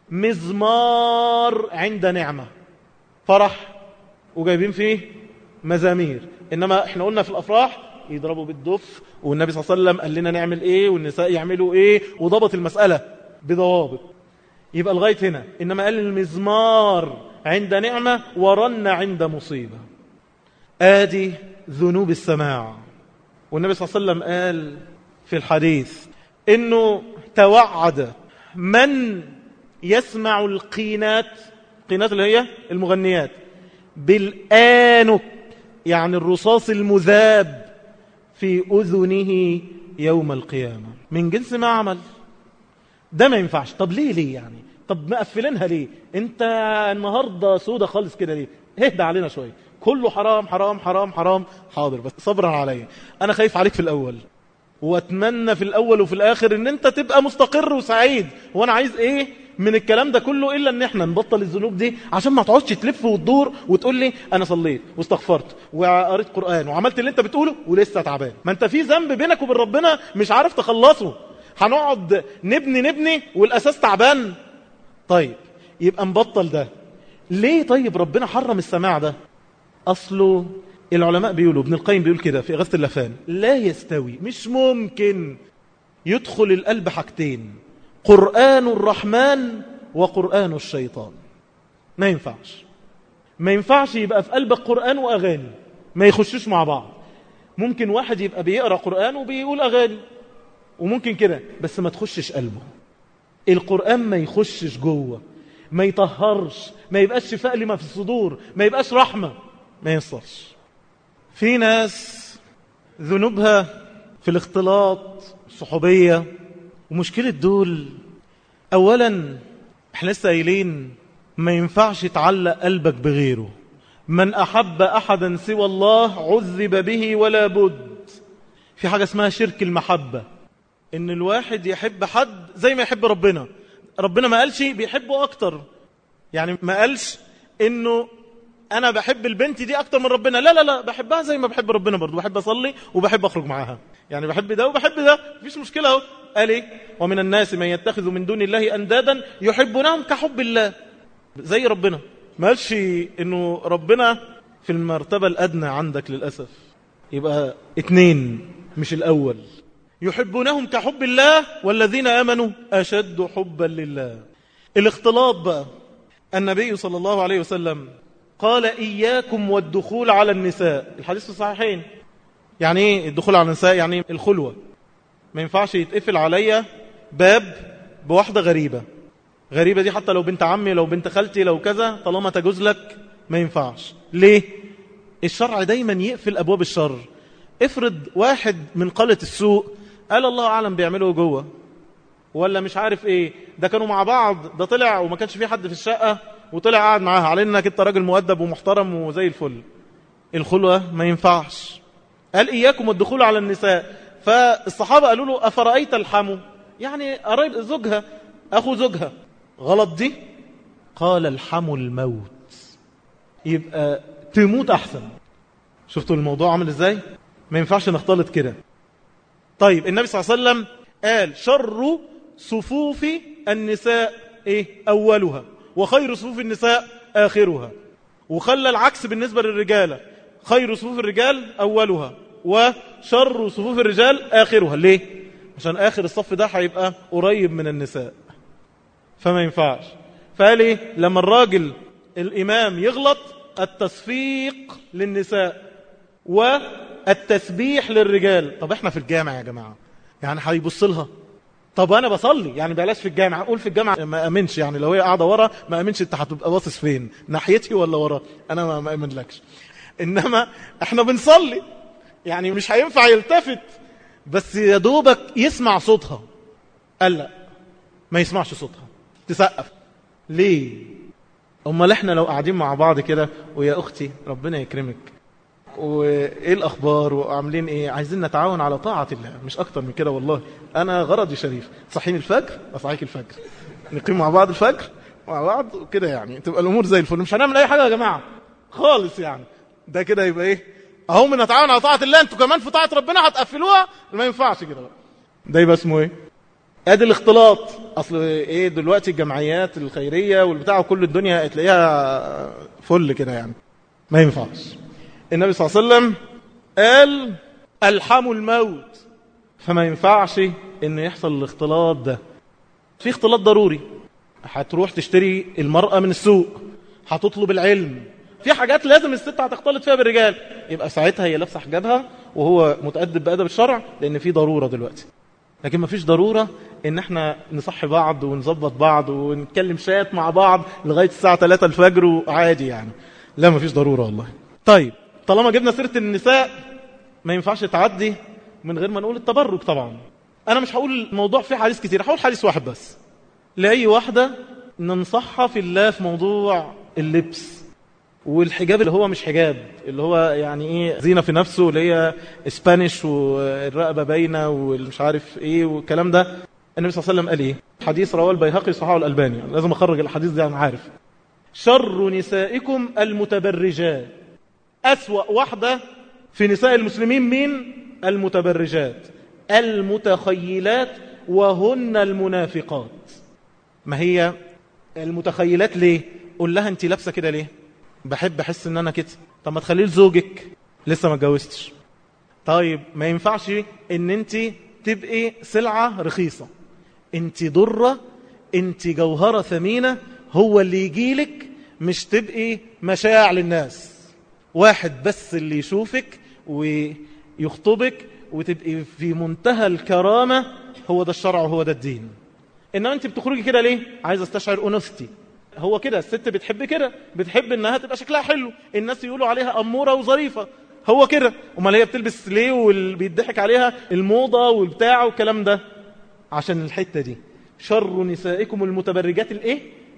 مزمار عند نعمة فرح وجايبين فيه مزامير إنما احنا قلنا في الأفراح يضربوا بالدف والنبي صلى الله عليه وسلم قال لنا نعمل ايه والنساء يعملوا ايه وضبط المسألة بضوابط يبقى لغاية هنا إنما قال المزمار عند نعمة ورن عند مصيبة آدي ذنوب السماع والنبي صلى الله عليه وسلم قال في الحديث إنه توعد من يسمع القينات قينات اللي هي المغنيات بالآنك يعني الرصاص المذاب في أذنه يوم القيامة من جنس ما عمل ده ما ينفعش طب ليه ليه يعني طب مقفلينها ليه انت النهاردة سودة خالص كده ليه اهدى علينا شوية كله حرام حرام حرام حرام حاضر بس صبرا عليا انا خايف عليك في الاول واتمنى في الاول وفي الاخر ان انت تبقى مستقر وسعيد وانا عايز ايه من الكلام ده كله الا ان احنا نبطل الذنوب دي عشان ما تقعدش تلف وتدور وتقول لي انا صليت واستغفرت وقريت قران وعملت اللي انت بتقوله ولسه تعبان ما انت في ذنب بينك وبين ربنا مش عارف تخلصه هنقعد نبني نبني والاساس تعبان طيب يبقى نبطل ده ليه طيب ربنا حرم السماع ده اصله العلماء بيقولوا ابن القيم بيقول كده في اغاثه اللفان لا يستوي مش ممكن يدخل القلب حاجتين قرآن الرحمن وقرآن الشيطان ما ينفعش ما ينفعش يبقى في قلبك قرآن وأغاني ما يخشوش مع بعض ممكن واحد يبقى بيقرأ قرآن وبيقول أغاني وممكن كده بس ما تخشش قلبه القرآن ما يخشش جوه ما يطهرش ما يبقاش شفاء لما في الصدور ما يبقاش رحمة ما ينصرش في ناس ذنوبها في الاختلاط الصحوبية ومشكلة دول أولا احنا لسه قايلين ما ينفعش تعلق قلبك بغيره من أحب أحدا سوى الله عذب به ولا بد في حاجة اسمها شرك المحبة إن الواحد يحب حد زي ما يحب ربنا ربنا ما قالش بيحبه أكتر يعني ما قالش إنه أنا بحب البنت دي أكتر من ربنا لا لا لا بحبها زي ما بحب ربنا برضو بحب أصلي وبحب أخرج معاها يعني بحب ده وبحب ده مفيش مشكلة اهو قال إيه ومن الناس من يتخذ من دون الله أندادا يحبونهم كحب الله زي ربنا ما قالش إنه ربنا في المرتبة الأدنى عندك للأسف يبقى اتنين مش الأول يحبونهم كحب الله والذين آمنوا أشد حبا لله الاختلاط بقى النبي صلى الله عليه وسلم قال إياكم والدخول على النساء الحديث في الصحيحين يعني ايه الدخول على النساء يعني الخلوة ما ينفعش يتقفل عليا باب بواحدة غريبة غريبة دي حتى لو بنت عمي لو بنت خالتي لو كذا طالما تجوز لك ما ينفعش ليه الشرع دايما يقفل أبواب الشر افرض واحد من قلة السوء قال الله أعلم بيعمله جوه ولا مش عارف ايه ده كانوا مع بعض ده طلع وما كانش في حد في الشقة وطلع قاعد معاها على انك انت راجل مؤدب ومحترم وزي الفل الخلوة ما ينفعش قال إياكم الدخول على النساء فالصحابة قالوا له أفرأيت الحمو يعني قريب زوجها أخو زوجها غلط دي قال الحمو الموت يبقى تموت أحسن شفتوا الموضوع عامل إزاي ما ينفعش نختلط كده طيب النبي صلى الله عليه وسلم قال شر صفوف النساء إيه أولها وخير صفوف النساء آخرها وخلى العكس بالنسبة للرجالة خير صفوف الرجال أولها وشر صفوف الرجال آخرها ليه؟ عشان آخر الصف ده هيبقى قريب من النساء فما ينفعش فقال ايه لما الراجل الإمام يغلط التصفيق للنساء والتسبيح للرجال طب احنا في الجامع يا جماعة يعني هيبص لها طب انا بصلي يعني بلاش في الجامع اقول في الجامع ما امنش يعني لو هي قاعده ورا ما امنش انت هتبقى باصص فين ناحيتي ولا ورا انا ما امنلكش انما احنا بنصلي يعني مش هينفع يلتفت بس يا دوبك يسمع صوتها قال لا ما يسمعش صوتها تسقف ليه امال احنا لو قاعدين مع بعض كده ويا اختي ربنا يكرمك وايه الاخبار وعاملين ايه عايزين نتعاون على طاعه الله مش اكتر من كده والله انا غرضي شريف صحيني الفجر اصحيك الفجر نقيم مع بعض الفجر مع بعض وكده يعني تبقى الامور زي الفل مش هنعمل اي حاجه يا جماعه خالص يعني ده كده يبقى ايه اهو بنتعاون على طاعه الله انتوا كمان في طاعه ربنا هتقفلوها ما ينفعش كده بقى ده يبقى اسمه ايه ادي الاختلاط اصل ايه دلوقتي الجمعيات الخيريه والبتاع وكل الدنيا تلاقيها فل كده يعني ما ينفعش النبي صلى الله عليه وسلم قال الحموا الموت فما ينفعش ان يحصل الاختلاط ده في اختلاط ضروري هتروح تشتري المرأة من السوق هتطلب العلم في حاجات لازم الست هتختلط فيها بالرجال يبقى ساعتها هي لابسه حجابها وهو متأدب بأدب الشرع لأن في ضرورة دلوقتي لكن ما فيش ضرورة ان احنا نصحي بعض ونظبط بعض ونتكلم شات مع بعض لغاية الساعة 3 الفجر وعادي يعني لا ما فيش ضرورة والله طيب طالما جبنا سيرة النساء ما ينفعش تعدي من غير ما نقول التبرج طبعا انا مش هقول الموضوع فيه حديث كتير هقول حديث واحد بس لأي واحدة ننصحها في الله في موضوع اللبس والحجاب اللي هو مش حجاب اللي هو يعني ايه زينة في نفسه اللي هي اسبانيش والرقبة باينة والمش عارف ايه والكلام ده النبي صلى الله عليه وسلم قال ايه حديث رواه البيهقي صححه الألباني يعني لازم اخرج الحديث ده انا عارف شر نسائكم المتبرجات أسوأ واحدة في نساء المسلمين مين المتبرجات المتخيلات وهن المنافقات ما هي المتخيلات ليه قول لها انت لابسه كده ليه بحب احس ان انا كده طب ما تخليه لزوجك لسه ما اتجوزتش طيب ما ينفعش ان انت تبقي سلعه رخيصه انت ضره انت جوهره ثمينه هو اللي يجيلك مش تبقي مشاع للناس واحد بس اللي يشوفك ويخطبك وتبقي في منتهى الكرامة هو ده الشرع وهو ده الدين إنما أنت بتخرجي كده ليه؟ عايز استشعر أنوثتي هو كده الست بتحب كده بتحب إنها تبقى شكلها حلو الناس يقولوا عليها أمورة وظريفة هو كده امال هي بتلبس ليه وبيضحك عليها الموضة والبتاع والكلام ده عشان الحتة دي شر نسائكم المتبرجات الايه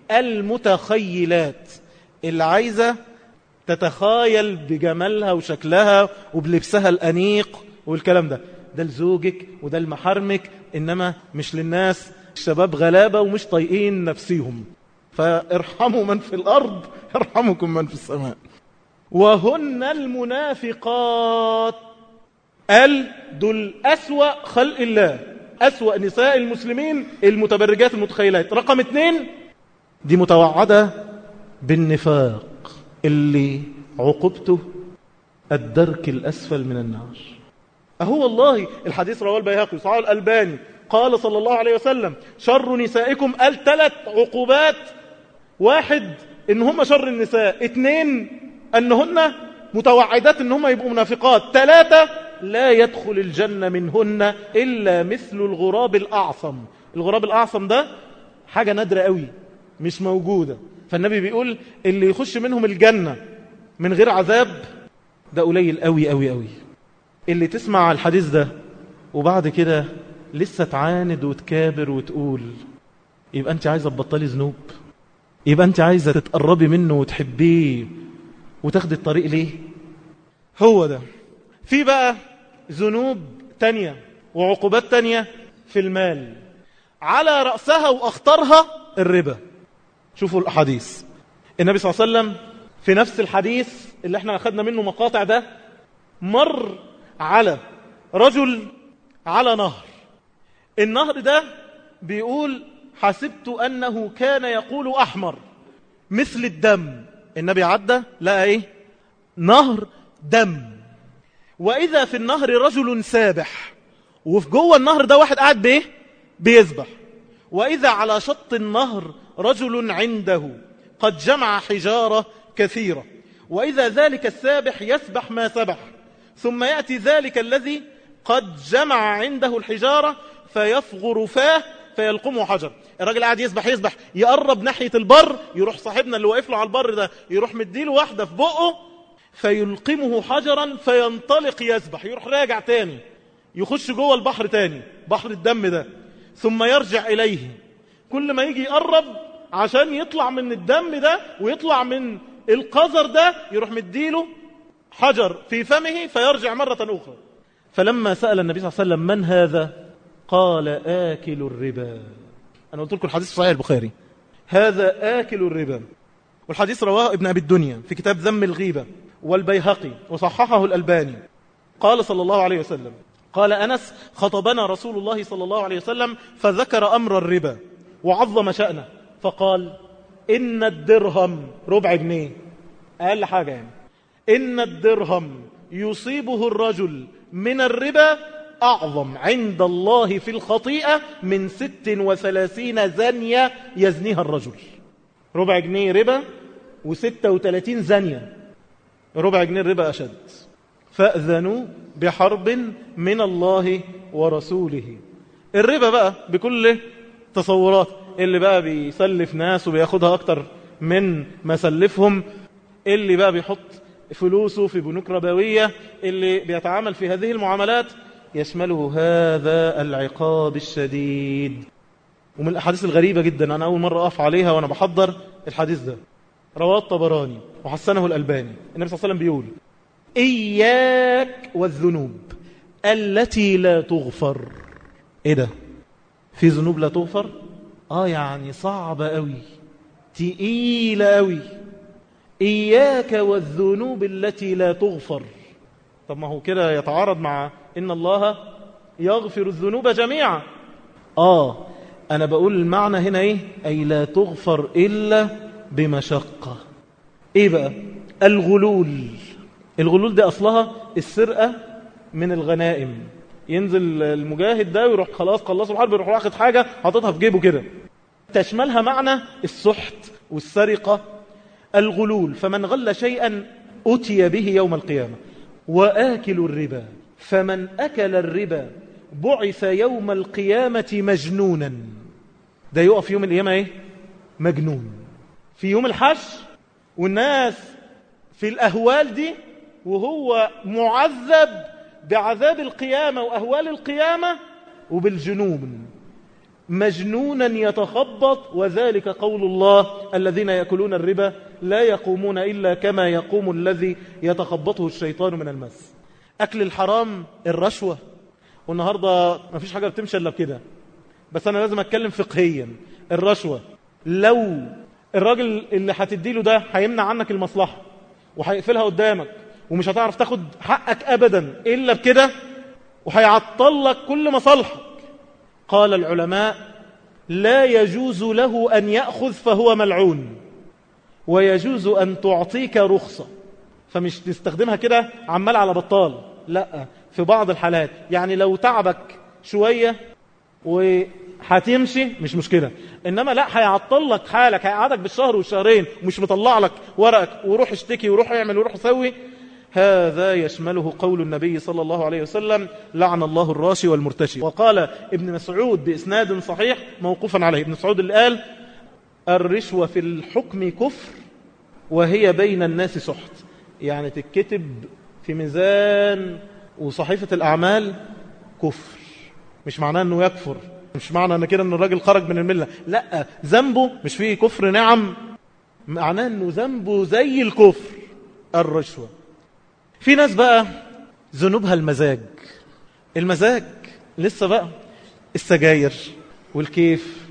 المتخيلات اللي عايزة تتخايل بجمالها وشكلها وبلبسها الأنيق والكلام ده ده لزوجك وده لمحارمك إنما مش للناس الشباب غلابة ومش طايقين نفسيهم فارحموا من في الأرض يرحمكم من في السماء وهن المنافقات قال دول أسوأ خلق الله أسوأ نساء المسلمين المتبرجات المتخيلات رقم اتنين دي متوعدة بالنفاق اللي عقبته الدرك الأسفل من النار أهو والله الحديث رواه البيهقي صحيح الألباني قال صلى الله عليه وسلم شر نسائكم قال ثلاث عقوبات واحد إن هم شر النساء اثنين أنهن متوعدات إن هم يبقوا منافقات ثلاثة لا يدخل الجنة منهن إلا مثل الغراب الأعصم الغراب الأعصم ده حاجة نادرة قوي مش موجودة فالنبي بيقول اللي يخش منهم الجنة من غير عذاب ده قليل قوي قوي قوي اللي تسمع الحديث ده وبعد كده لسه تعاند وتكابر وتقول يبقى انت عايزة تبطلي ذنوب يبقى انت عايزة تتقربي منه وتحبيه وتاخدي الطريق ليه هو ده في بقى ذنوب تانية وعقوبات تانية في المال على رأسها وأخطرها الربا شوفوا الأحاديث النبي صلى الله عليه وسلم في نفس الحديث اللي احنا أخذنا منه مقاطع ده مر على رجل على نهر النهر ده بيقول حسبت أنه كان يقول أحمر مثل الدم النبي عدى لقى ايه نهر دم وإذا في النهر رجل سابح وفي جوه النهر ده واحد قاعد بايه بيسبح وإذا على شط النهر رجل عنده قد جمع حجارة كثيرة وإذا ذلك السابح يسبح ما سبح ثم يأتي ذلك الذي قد جمع عنده الحجارة فيفغر فاه فيلقمه حجر الراجل قاعد يسبح يسبح يقرب ناحية البر يروح صاحبنا اللي واقف له على البر ده يروح مديله واحدة في بقه فيلقمه حجرا فينطلق يسبح يروح راجع تاني يخش جوه البحر تاني بحر الدم ده ثم يرجع إليه كل ما يجي يقرب عشان يطلع من الدم ده ويطلع من القذر ده يروح مديله حجر في فمه فيرجع مرة أخرى فلما سأل النبي صلى الله عليه وسلم من هذا قال آكل الربا أنا قلت لكم الحديث صحيح البخاري هذا آكل الربا والحديث رواه ابن أبي الدنيا في كتاب ذم الغيبة والبيهقي وصححه الألباني قال صلى الله عليه وسلم قال أنس خطبنا رسول الله صلى الله عليه وسلم فذكر أمر الربا وعظم شأنه فقال إن الدرهم ربع جنيه أقل حاجة يعني إن الدرهم يصيبه الرجل من الربا أعظم عند الله في الخطيئة من ست وثلاثين زنية يزنيها الرجل ربع جنيه ربا وستة وثلاثين زنية ربع جنيه الربا أشد فأذنوا بحرب من الله ورسوله الربا بقى بكل تصورات اللي بقى بيسلف ناس وبياخدها أكتر من ما سلفهم اللي بقى بيحط فلوسه في بنوك ربوية اللي بيتعامل في هذه المعاملات يشمله هذا العقاب الشديد ومن الأحاديث الغريبة جدا أنا أول مرة أقف عليها وأنا بحضر الحديث ده رواه الطبراني وحسنه الألباني النبي صلى الله عليه وسلم بيقول إياك والذنوب التي لا تغفر إيه ده في ذنوب لا تغفر آه يعني صعبة قوي تقيلة قوي إياك والذنوب التي لا تغفر طب ما هو كده يتعارض مع إن الله يغفر الذنوب جميعا آه أنا بقول المعنى هنا إيه أي لا تغفر إلا بمشقة إيه بقى الغلول الغلول دي أصلها السرقة من الغنائم ينزل المجاهد ده ويروح خلاص خلصوا الحرب يروح واخد حاجة حاططها في جيبه كده تشملها معنى السحت والسرقة الغلول فمن غل شيئا أتي به يوم القيامة وآكل الربا فمن أكل الربا بعث يوم القيامة مجنونا ده يقف يوم القيامة ايه مجنون في يوم الحش والناس في الأهوال دي وهو معذب بعذاب القيامة وأهوال القيامة وبالجنون مجنونا يتخبط وذلك قول الله الذين يأكلون الربا لا يقومون إلا كما يقوم الذي يتخبطه الشيطان من المس أكل الحرام الرشوة والنهاردة ما فيش حاجة بتمشي إلا بكده بس أنا لازم أتكلم فقهيا الرشوة لو الراجل اللي هتديله ده هيمنع عنك المصلحة وهيقفلها قدامك ومش هتعرف تاخد حقك أبدا إلا بكده وهيعطل لك كل مصالحك قال العلماء لا يجوز له أن يأخذ فهو ملعون ويجوز أن تعطيك رخصة فمش تستخدمها كده عمال على بطال لا في بعض الحالات يعني لو تعبك شوية وهتمشي مش مشكلة إنما لا هيعطل لك حالك هيقعدك بالشهر والشهرين ومش مطلع لك ورقك وروح اشتكي وروح اعمل وروح سوي هذا يشمله قول النبي صلى الله عليه وسلم لعن الله الراشي والمرتشي وقال ابن مسعود بإسناد صحيح موقوفا عليه ابن مسعود اللي قال الرشوة في الحكم كفر وهي بين الناس سحت يعني تتكتب في ميزان وصحيفة الأعمال كفر مش معناه أنه يكفر مش معنى أن كده أن الراجل خرج من الملة لا ذنبه مش فيه كفر نعم معناه أنه ذنبه زي الكفر الرشوة في ناس بقى ذنوبها المزاج المزاج لسه بقى السجاير والكيف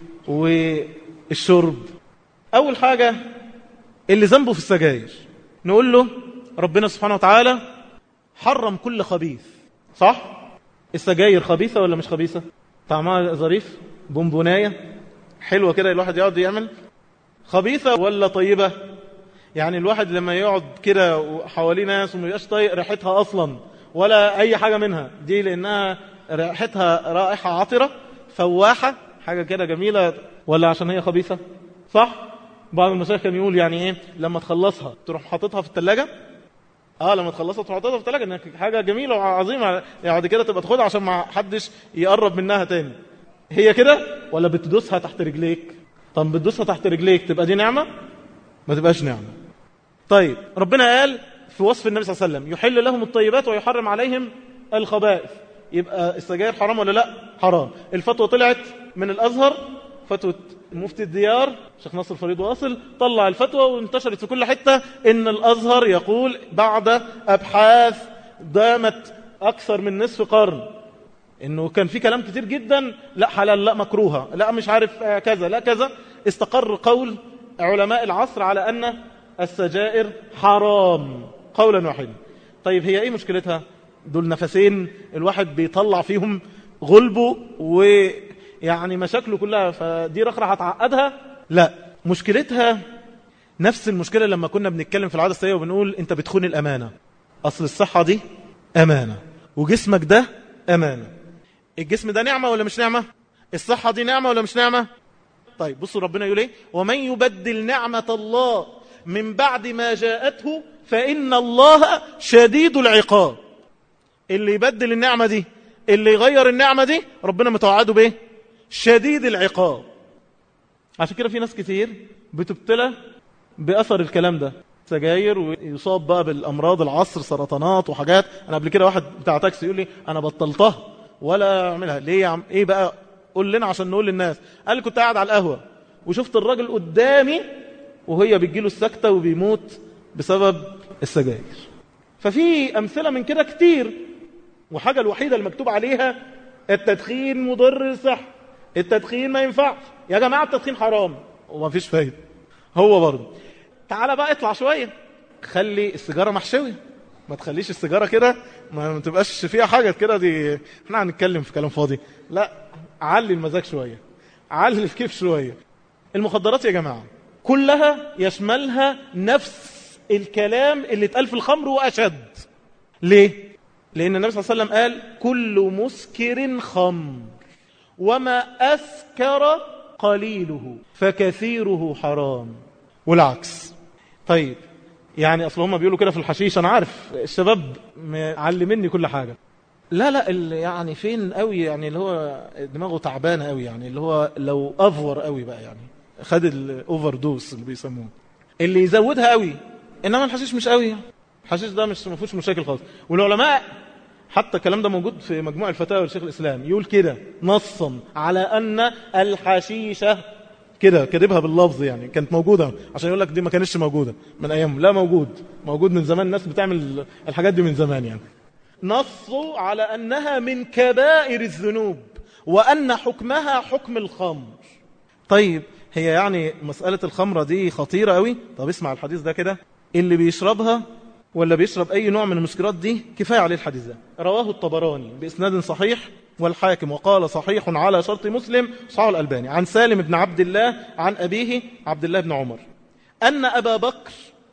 والشرب أول حاجة اللي ذنبه في السجاير نقول له ربنا سبحانه وتعالى حرم كل خبيث صح؟ السجاير خبيثة ولا مش خبيثة؟ طعمها ظريف بونبوناية حلوة كده الواحد يقعد يعمل خبيثة ولا طيبة يعني الواحد لما يقعد كده حواليه ناس وما يبقاش طايق ريحتها اصلا ولا اي حاجه منها دي لانها رائحتها رائحة عطرة فواحة حاجة كده جميلة ولا عشان هي خبيثة صح بعض المشايخ كان يقول يعني ايه لما تخلصها تروح حاططها في الثلاجة اه لما تخلصها تروح حاططها في الثلاجة انها حاجة جميلة وعظيمة يعني بعد كده تبقى تاخدها عشان ما حدش يقرب منها تاني هي كده ولا بتدوسها تحت رجليك طب بتدوسها تحت رجليك تبقى دي نعمة ما تبقاش نعمة طيب ربنا قال في وصف النبي صلى الله عليه وسلم يحل لهم الطيبات ويحرم عليهم الخبائث يبقى السجاير حرام ولا لا حرام الفتوى طلعت من الأزهر فتوى مفتي الديار شيخ ناصر فريد واصل طلع الفتوى وانتشرت في كل حتة ان الأزهر يقول بعد أبحاث دامت أكثر من نصف قرن انه كان في كلام كتير جدا لا حلال لا مكروهة لا مش عارف كذا لا كذا استقر قول علماء العصر على أن السجائر حرام قولا واحدا طيب هي ايه مشكلتها دول نفسين الواحد بيطلع فيهم غلبه ويعني مشاكله كلها فدي رخرة هتعقدها لا مشكلتها نفس المشكلة لما كنا بنتكلم في العادة السيئة وبنقول انت بتخون الأمانة أصل الصحة دي أمانة وجسمك ده أمانة الجسم ده نعمة ولا مش نعمة الصحة دي نعمة ولا مش نعمة طيب بصوا ربنا يقول ايه ومن يبدل نعمة الله من بعد ما جاءته فإن الله شديد العقاب اللي يبدل النعمة دي اللي يغير النعمة دي ربنا متوعده بايه شديد العقاب عشان كده في ناس كتير بتبتلى بأثر الكلام ده سجاير ويصاب بقى بالأمراض العصر سرطانات وحاجات أنا قبل كده واحد بتاع تاكسي يقول لي أنا بطلتها ولا أعملها ليه يا عم إيه بقى قول لنا عشان نقول للناس قال لي كنت قاعد على القهوة وشفت الراجل قدامي وهي بتجيله السكتة وبيموت بسبب السجاير ففي أمثلة من كده كتير وحاجة الوحيدة المكتوب عليها التدخين مضر للصحة التدخين ما ينفعش يا جماعة التدخين حرام وما فيش فايدة هو برضه تعالى بقى اطلع شوية خلي السيجارة محشوية ما تخليش السيجارة كده ما تبقاش فيها حاجة كده دي احنا هنتكلم في كلام فاضي لا علي المزاج شوية علي الكيف شوية المخدرات يا جماعة كلها يشملها نفس الكلام اللي اتقال في الخمر وأشد ليه؟ لأن النبي صلى الله عليه وسلم قال كل مسكر خمر وما أسكر قليله فكثيره حرام والعكس طيب يعني أصل هم بيقولوا كده في الحشيش أنا عارف الشباب معلميني كل حاجة لا لا اللي يعني فين قوي يعني اللي هو دماغه تعبانة قوي يعني اللي هو لو أفور قوي بقى يعني خد الأوفر دوس اللي بيسموه اللي يزودها قوي إنما الحشيش مش قوي الحشيش ده مش ما فيهوش مشاكل خالص والعلماء حتى الكلام ده موجود في مجموع الفتاوى لشيخ الإسلام يقول كده نصا على أن الحشيشة كده كاتبها باللفظ يعني كانت موجودة عشان يقول لك دي ما كانتش موجودة من أيام لا موجود موجود من زمان الناس بتعمل الحاجات دي من زمان يعني نصوا على أنها من كبائر الذنوب وأن حكمها حكم الخمر طيب هي يعني مسألة الخمرة دي خطيرة قوي طب اسمع الحديث ده كده اللي بيشربها ولا بيشرب أي نوع من المسكرات دي كفاية عليه الحديث ده رواه الطبراني بإسناد صحيح والحاكم وقال صحيح على شرط مسلم صحيح الألباني عن سالم بن عبد الله عن أبيه عبد الله بن عمر أن أبا بكر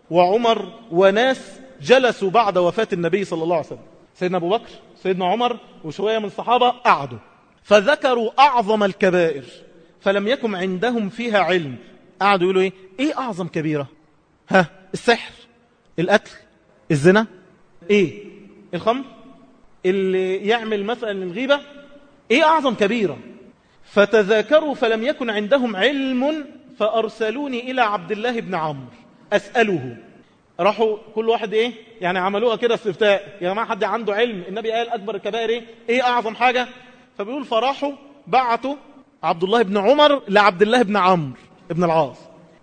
وعمر وناس جلسوا بعد وفاة النبي صلى الله عليه وسلم سيدنا أبو بكر سيدنا عمر وشوية من الصحابة قعدوا فذكروا أعظم الكبائر فلم يكن عندهم فيها علم قعدوا يقولوا إيه إيه أعظم كبيرة ها السحر القتل الزنا إيه الخمر اللي يعمل مثلا الغيبة إيه أعظم كبيرة فتذاكروا فلم يكن عندهم علم فأرسلوني إلى عبد الله بن عمرو أسأله راحوا كل واحد ايه يعني عملوها كده استفتاء يا جماعه حد عنده علم النبي قال اكبر الكبائر ايه ايه اعظم حاجه فبيقول فراحوا بعتوا عبد الله بن عمر لعبد الله بن عمرو ابن العاص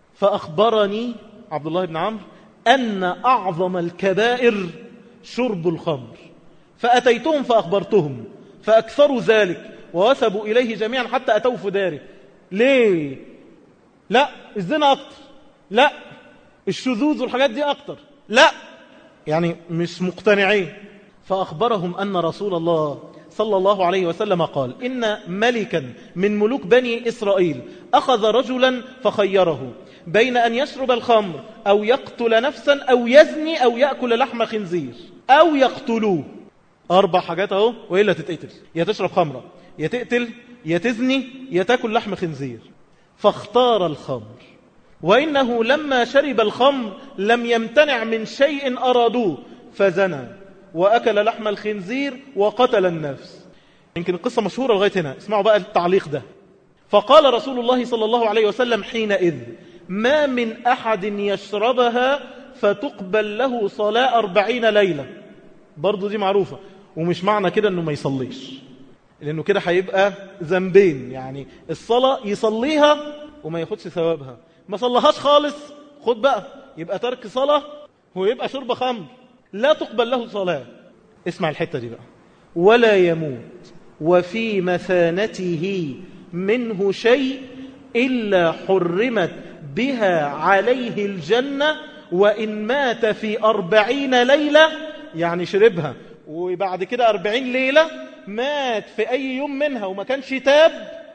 فاخبرني عبد الله بن عمرو ان اعظم الكبائر شرب الخمر فاتيتهم فاخبرتهم فاكثروا ذلك ووثبوا اليه جميعا حتى اتوا في داره ليه لا الزنا اكتر لا الشذوذ والحاجات دي أكتر لا يعني مش مقتنعين فأخبرهم أن رسول الله صلى الله عليه وسلم قال إن ملكا من ملوك بني إسرائيل أخذ رجلا فخيره بين أن يشرب الخمر أو يقتل نفسا أو يزني أو يأكل لحم خنزير أو يقتلوه أربع حاجات أهو وإلا تتقتل يا تشرب خمرة يا تقتل يا تزني يا تاكل لحم خنزير فاختار الخمر وإنه لما شرب الخمر لم يمتنع من شيء أرادوه فزنى وأكل لحم الخنزير وقتل النفس يمكن القصة مشهورة لغاية هنا اسمعوا بقى التعليق ده فقال رسول الله صلى الله عليه وسلم حينئذ ما من أحد يشربها فتقبل له صلاة أربعين ليلة برضو دي معروفة ومش معنى كده أنه ما يصليش لأنه كده هيبقى ذنبين يعني الصلاة يصليها وما ياخدش ثوابها ما صلهاش خالص خد بقى يبقى ترك صلاة ويبقى شرب خمر لا تقبل له صلاة اسمع الحتة دي بقى ولا يموت وفي مثانته منه شيء إلا حرمت بها عليه الجنة وإن مات في أربعين ليلة يعني شربها وبعد كده أربعين ليلة مات في أي يوم منها وما كانش تاب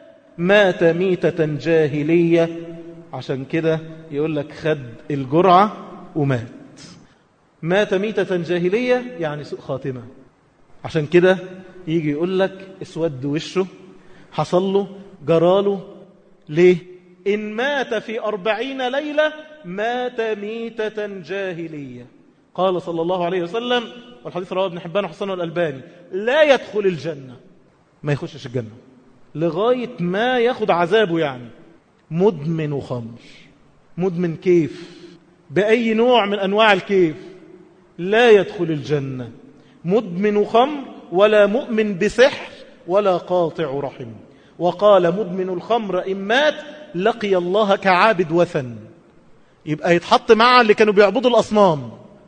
مات ميتة جاهلية عشان كده يقول لك خد الجرعة ومات مات ميتة جاهلية يعني سوء خاتمة عشان كده يجي يقول لك اسود وشه حصل له جراله ليه إن مات في أربعين ليلة مات ميتة جاهلية قال صلى الله عليه وسلم والحديث رواه ابن حبان وحسن الألباني لا يدخل الجنة ما يخشش الجنة لغاية ما ياخد عذابه يعني مدمن خمر مدمن كيف بأي نوع من أنواع الكيف لا يدخل الجنة مدمن خمر ولا مؤمن بسحر ولا قاطع رحم وقال مدمن الخمر إن مات لقي الله كعابد وثن يبقى يتحط مع اللي كانوا بيعبدوا الأصنام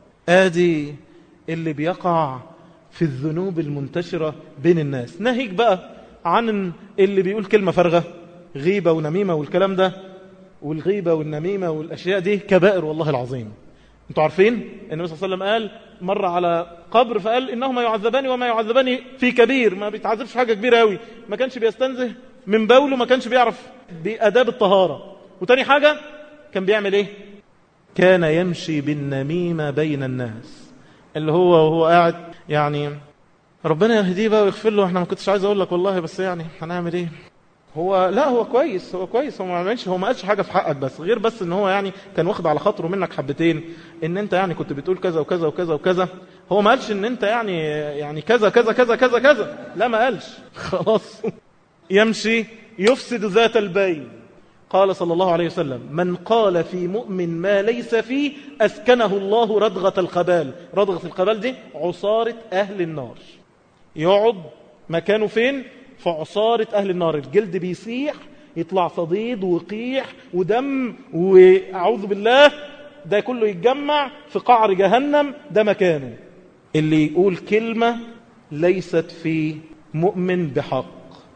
آدي اللي بيقع في الذنوب المنتشرة بين الناس ناهيك بقى عن اللي بيقول كلمة فرغة غيبة ونميمة والكلام ده والغيبة والنميمة والأشياء دي كبائر والله العظيم انتوا عارفين النبي صلى الله عليه وسلم قال مر على قبر فقال إنهما يعذبان وما يعذبان في كبير ما بيتعذبش حاجة كبيرة قوي ما كانش بيستنزه من بوله ما كانش بيعرف بأداب الطهارة وتاني حاجة كان بيعمل ايه كان يمشي بالنميمة بين الناس اللي هو وهو قاعد يعني ربنا يهديه بقى ويغفر له احنا ما كنتش عايز اقول لك والله بس يعني هنعمل ايه هو لا هو كويس هو كويس هو ما عملش هو ما قالش حاجه في حقك بس غير بس ان هو يعني كان واخد على خاطره منك حبتين ان انت يعني كنت بتقول كذا وكذا وكذا وكذا هو ما قالش ان انت يعني يعني كذا كذا كذا كذا كذا لا ما قالش خلاص يمشي يفسد ذات البين قال صلى الله عليه وسلم من قال في مؤمن ما ليس فيه أسكنه الله ردغة القبال ردغة القبال دي عصارة أهل النار يقعد مكانه فين في عصارة أهل النار الجلد بيسيح يطلع صديد وقيح ودم وأعوذ بالله ده كله يتجمع في قعر جهنم ده مكانه اللي يقول كلمة ليست في مؤمن بحق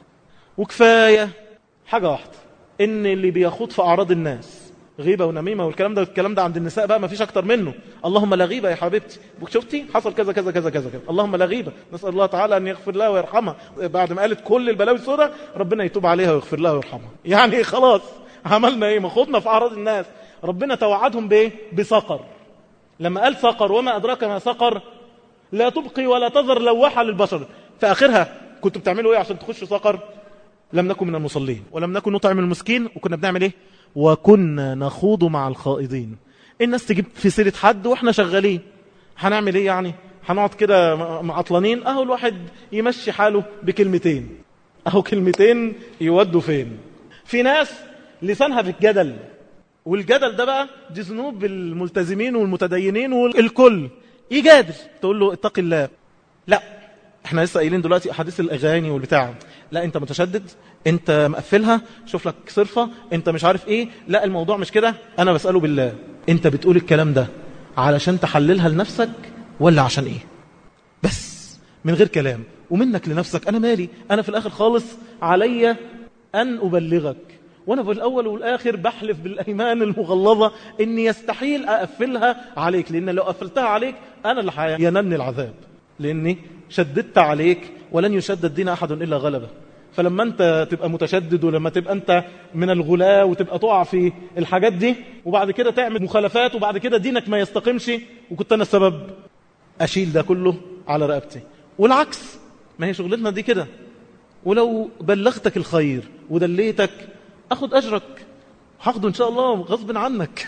وكفاية حاجة واحدة ان اللي بيخوض في اعراض الناس غيبه ونميمه والكلام ده الكلام ده عند النساء بقى ما فيش اكتر منه اللهم لا غيبه يا حبيبتي شفتي حصل كذا كذا كذا كذا كذا اللهم لا غيبه نسال الله تعالى ان يغفر لها ويرحمها بعد ما قالت كل البلاوي السوداء ربنا يتوب عليها ويغفر لها ويرحمها يعني خلاص عملنا ايه ما خضنا في اعراض الناس ربنا توعدهم بايه بسقر لما قال سقر وما ادراك ما سقر لا تبقي ولا تذر لوحه للبشر في اخرها كنتوا بتعملوا ايه عشان تخشوا سقر لم نكن من المصلين ولم نكن نطعم المسكين وكنا بنعمل ايه وكنا نخوض مع الخائضين الناس تجيب في سيرة حد واحنا شغالين هنعمل ايه يعني هنقعد كده معطلانين اهو الواحد يمشي حاله بكلمتين اهو كلمتين يودوا فين في ناس لسانها في الجدل والجدل ده بقى دي ذنوب الملتزمين والمتدينين والكل يجادل تقول له اتق الله لا احنا لسه قايلين دلوقتي احاديث الاغاني والبتاع لا انت متشدد انت مقفلها شوف لك صرفة انت مش عارف ايه لا الموضوع مش كده انا بسأله بالله انت بتقول الكلام ده علشان تحللها لنفسك ولا عشان ايه بس من غير كلام ومنك لنفسك انا مالي انا في الاخر خالص علي ان ابلغك وانا في الاول والاخر بحلف بالايمان المغلظه اني يستحيل اقفلها عليك لان لو قفلتها عليك انا اللي هينني العذاب لاني شددت عليك ولن يشدد دين أحد إلا غلبه فلما أنت تبقى متشدد ولما تبقى أنت من الغلاة وتبقى تقع في الحاجات دي وبعد كده تعمل مخالفات وبعد كده دينك ما يستقمش وكنت أنا السبب أشيل ده كله على رقبتي والعكس ما هي شغلتنا دي كده ولو بلغتك الخير ودليتك اخد اجرك هاخده ان شاء الله غصب عنك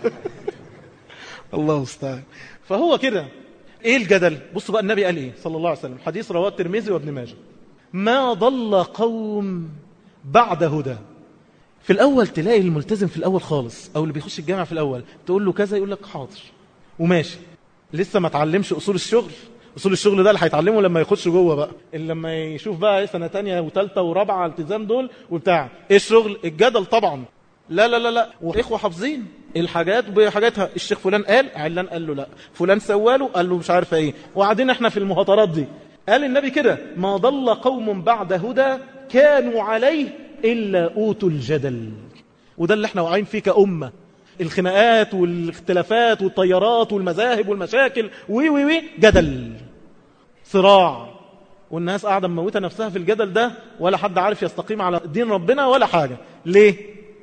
الله مستعان فهو كده ايه الجدل بصوا بقى النبي قال ايه صلى الله عليه وسلم حديث رواه الترمذي وابن ماجه ما ضل قوم بعد هدى في الاول تلاقي الملتزم في الاول خالص او اللي بيخش الجامعه في الاول تقول له كذا يقول لك حاضر وماشي لسه ما اتعلمش اصول الشغل اصول الشغل ده اللي هيتعلمه لما يخش جوه بقى اللي لما يشوف بقى سنه تانية وثالثه ورابعه التزام دول وبتاع ايه الشغل الجدل طبعا لا لا لا لا واخوه حافظين الحاجات بحاجاتها الشيخ فلان قال علان قال له لا فلان سواله قال له مش عارفه ايه وقاعدين احنا في المهاترات دي قال النبي كده ما ضل قوم بعد هدى كانوا عليه الا اوتوا الجدل وده اللي احنا واقعين فيه كامه الخناقات والاختلافات والطيارات والمذاهب والمشاكل وي وي وي جدل صراع والناس قاعده مموته نفسها في الجدل ده ولا حد عارف يستقيم على دين ربنا ولا حاجه ليه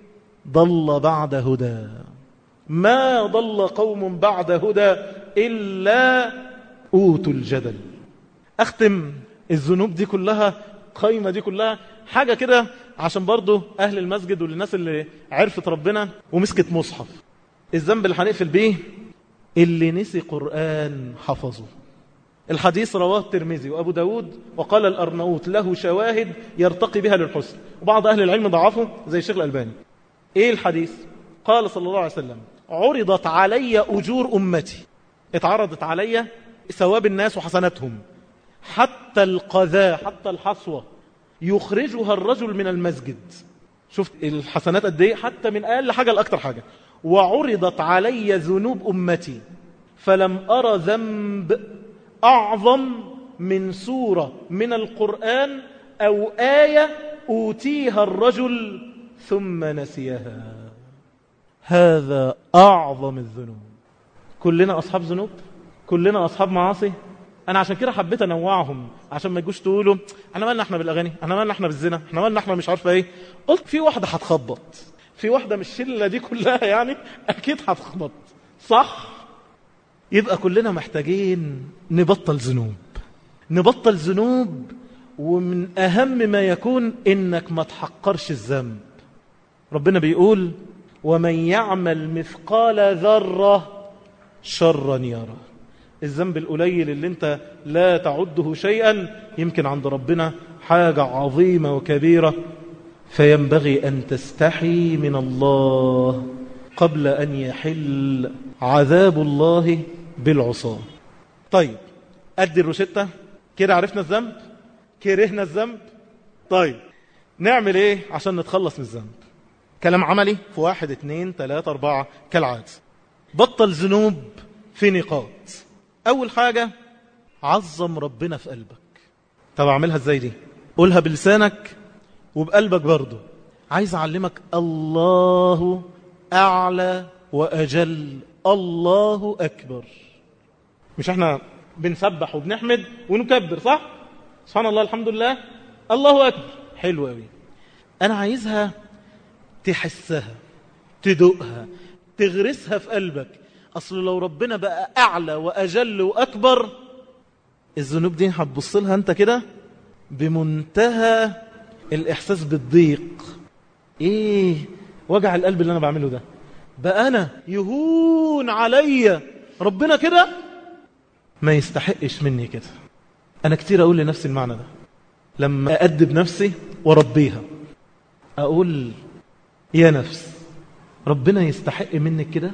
ضل بعد هدى ما ضل قوم بعد هدى إلا أوتوا الجدل أختم الذنوب دي كلها قايمة دي كلها حاجة كده عشان برضو أهل المسجد والناس اللي عرفت ربنا ومسكت مصحف الذنب اللي هنقفل بيه اللي نسي قرآن حفظه الحديث رواه الترمذي وأبو داود وقال الأرنوط له شواهد يرتقي بها للحسن وبعض أهل العلم ضعفه زي الشيخ الألباني ايه الحديث قال صلى الله عليه وسلم عرضت علي أجور أمتي اتعرضت علي ثواب الناس وحسناتهم حتى القذاء حتى الحصوة يخرجها الرجل من المسجد شفت الحسنات قد ايه حتى من أقل حاجة لأكتر حاجة وعرضت علي ذنوب أمتي فلم أرى ذنب أعظم من سورة من القرآن أو آية أوتيها الرجل ثم نسيها هذا أعظم الذنوب كلنا أصحاب ذنوب كلنا أصحاب معاصي أنا عشان كده حبيت أنوعهم عشان ما يجوش تقولوا احنا مالنا احنا بالأغاني احنا مالنا احنا بالزنا احنا مالنا احنا مش عارفة ايه قلت في واحدة هتخبط في واحدة من الشلة دي كلها يعني أكيد هتخبط صح يبقى كلنا محتاجين نبطل ذنوب نبطل ذنوب ومن أهم ما يكون إنك ما تحقرش الذنب ربنا بيقول ومن يعمل مثقال ذرة شرا يرى الذنب القليل اللي انت لا تعده شيئا يمكن عند ربنا حاجة عظيمة وكبيرة فينبغي أن تستحي من الله قبل أن يحل عذاب الله بالعصاة طيب أدي الروشتة كده عرفنا الذنب كرهنا الذنب طيب نعمل ايه عشان نتخلص من الذنب كلام عملي في واحد اتنين تلاتة اربعة كالعادة بطل ذنوب في نقاط اول حاجة عظم ربنا في قلبك طب اعملها ازاي دي قولها بلسانك وبقلبك برضه عايز اعلمك الله اعلى واجل الله اكبر مش احنا بنسبح وبنحمد ونكبر صح سبحان الله الحمد لله الله اكبر حلو قوي انا عايزها تحسها تدوقها تغرسها في قلبك اصل لو ربنا بقى اعلى واجل واكبر الذنوب دي هتبص لها انت كده بمنتهى الاحساس بالضيق ايه وجع القلب اللي انا بعمله ده بقى انا يهون عليا ربنا كده ما يستحقش مني كده انا كتير اقول لنفسي المعنى ده لما أدب نفسي وربيها أقول يا نفس ربنا يستحق منك كده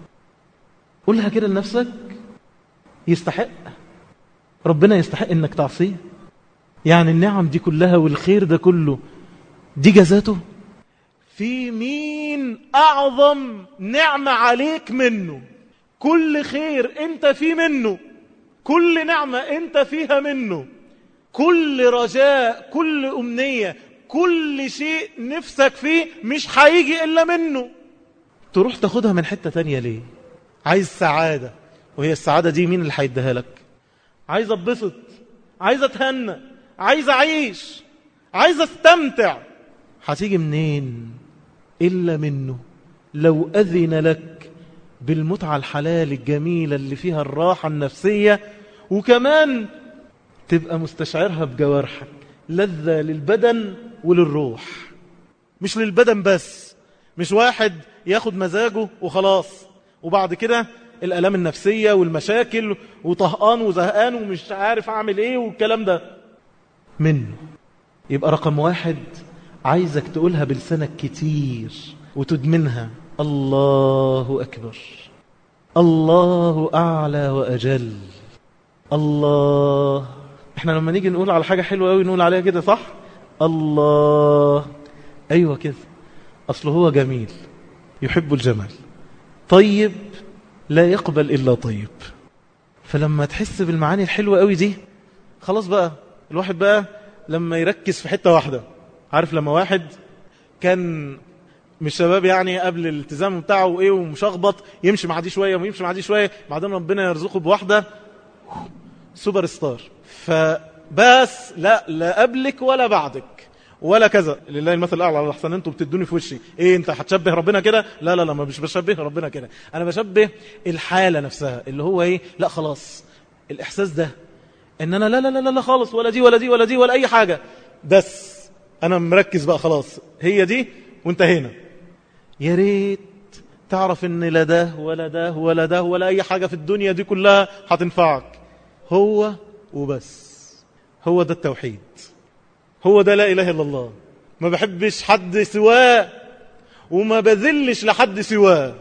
قولها كده لنفسك يستحق ربنا يستحق انك تعصيه يعني النعم دي كلها والخير ده كله دي جزاته في مين أعظم نعمة عليك منه كل خير انت فيه منه كل نعمة انت فيها منه كل رجاء كل أمنية كل شيء نفسك فيه مش هيجي إلا منه تروح تاخدها من حتة تانية ليه عايز سعادة وهي السعادة دي مين اللي هيديها لك عايز اتبسط عايز اتهنى عايز اعيش عايز استمتع هتيجي منين إلا منه لو أذن لك بالمتعة الحلال الجميلة اللي فيها الراحة النفسية وكمان تبقى مستشعرها بجوارحك لذة للبدن وللروح مش للبدن بس مش واحد ياخد مزاجه وخلاص وبعد كده الألام النفسية والمشاكل وطهقان وزهقان ومش عارف أعمل إيه والكلام ده منه يبقى رقم واحد عايزك تقولها بلسانك كتير وتدمنها الله أكبر الله أعلى وأجل الله احنا لما نيجي نقول على حاجة حلوة قوي نقول عليها كده صح الله أيوة كده أصله هو جميل يحب الجمال طيب لا يقبل إلا طيب فلما تحس بالمعاني الحلوة قوي دي خلاص بقى الواحد بقى لما يركز في حتة واحدة عارف لما واحد كان مش شباب يعني قبل الالتزام بتاعه وايه ومشخبط يمشي مع دي شويه ويمشي مع دي شويه بعدين ربنا يرزقه بواحده سوبر ستار فبس لا لا قبلك ولا بعدك ولا كذا لله المثل الاعلى على احسن انتوا بتدوني في وشي ايه انت هتشبه ربنا كده لا لا لا ما مش بشبه ربنا كده انا بشبه الحاله نفسها اللي هو ايه لا خلاص الاحساس ده ان انا لا لا لا لا خالص ولا دي ولا دي ولا دي ولا اي حاجه بس انا مركز بقى خلاص هي دي وانتهينا يا ريت تعرف ان لا ده ولا ده ولا ده ولا اي حاجه في الدنيا دي كلها هتنفعك هو وبس هو ده التوحيد هو ده لا اله الا الله ما بحبش حد سواه وما بذلش لحد سواه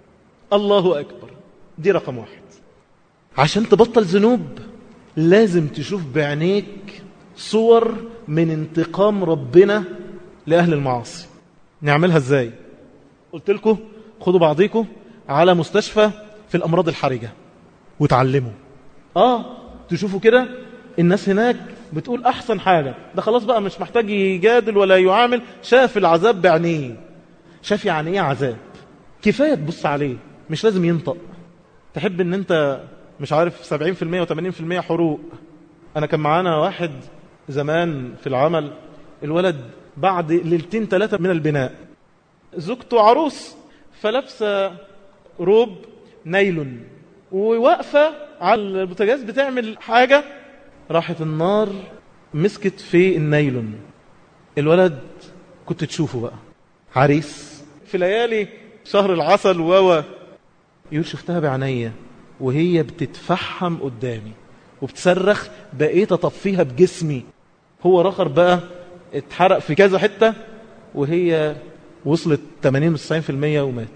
الله اكبر دي رقم واحد عشان تبطل ذنوب لازم تشوف بعينيك صور من انتقام ربنا لأهل المعاصي نعملها ازاي قلت لكم خدوا بعضيكم على مستشفى في الأمراض الحرجة وتعلموا آه تشوفوا كده الناس هناك بتقول أحسن حاجة ده خلاص بقى مش محتاج يجادل ولا يعامل شاف العذاب بعينيه شاف يعني ايه عذاب كفاية تبص عليه مش لازم ينطق تحب ان انت مش عارف 70% و80% حروق انا كان معانا واحد زمان في العمل الولد بعد ليلتين ثلاثة من البناء زوجته عروس فلابسه روب نايلون وواقفة على البوتاجاز بتعمل حاجة راحت النار مسكت في النايلون الولد كنت تشوفه بقى عريس في ليالي شهر العسل ووا يقول شفتها بعينيا وهي بتتفحم قدامي وبتصرخ بقيت اطفيها بجسمي هو رخر بقى اتحرق في كذا حتة وهي وصلت 80 90% وماتت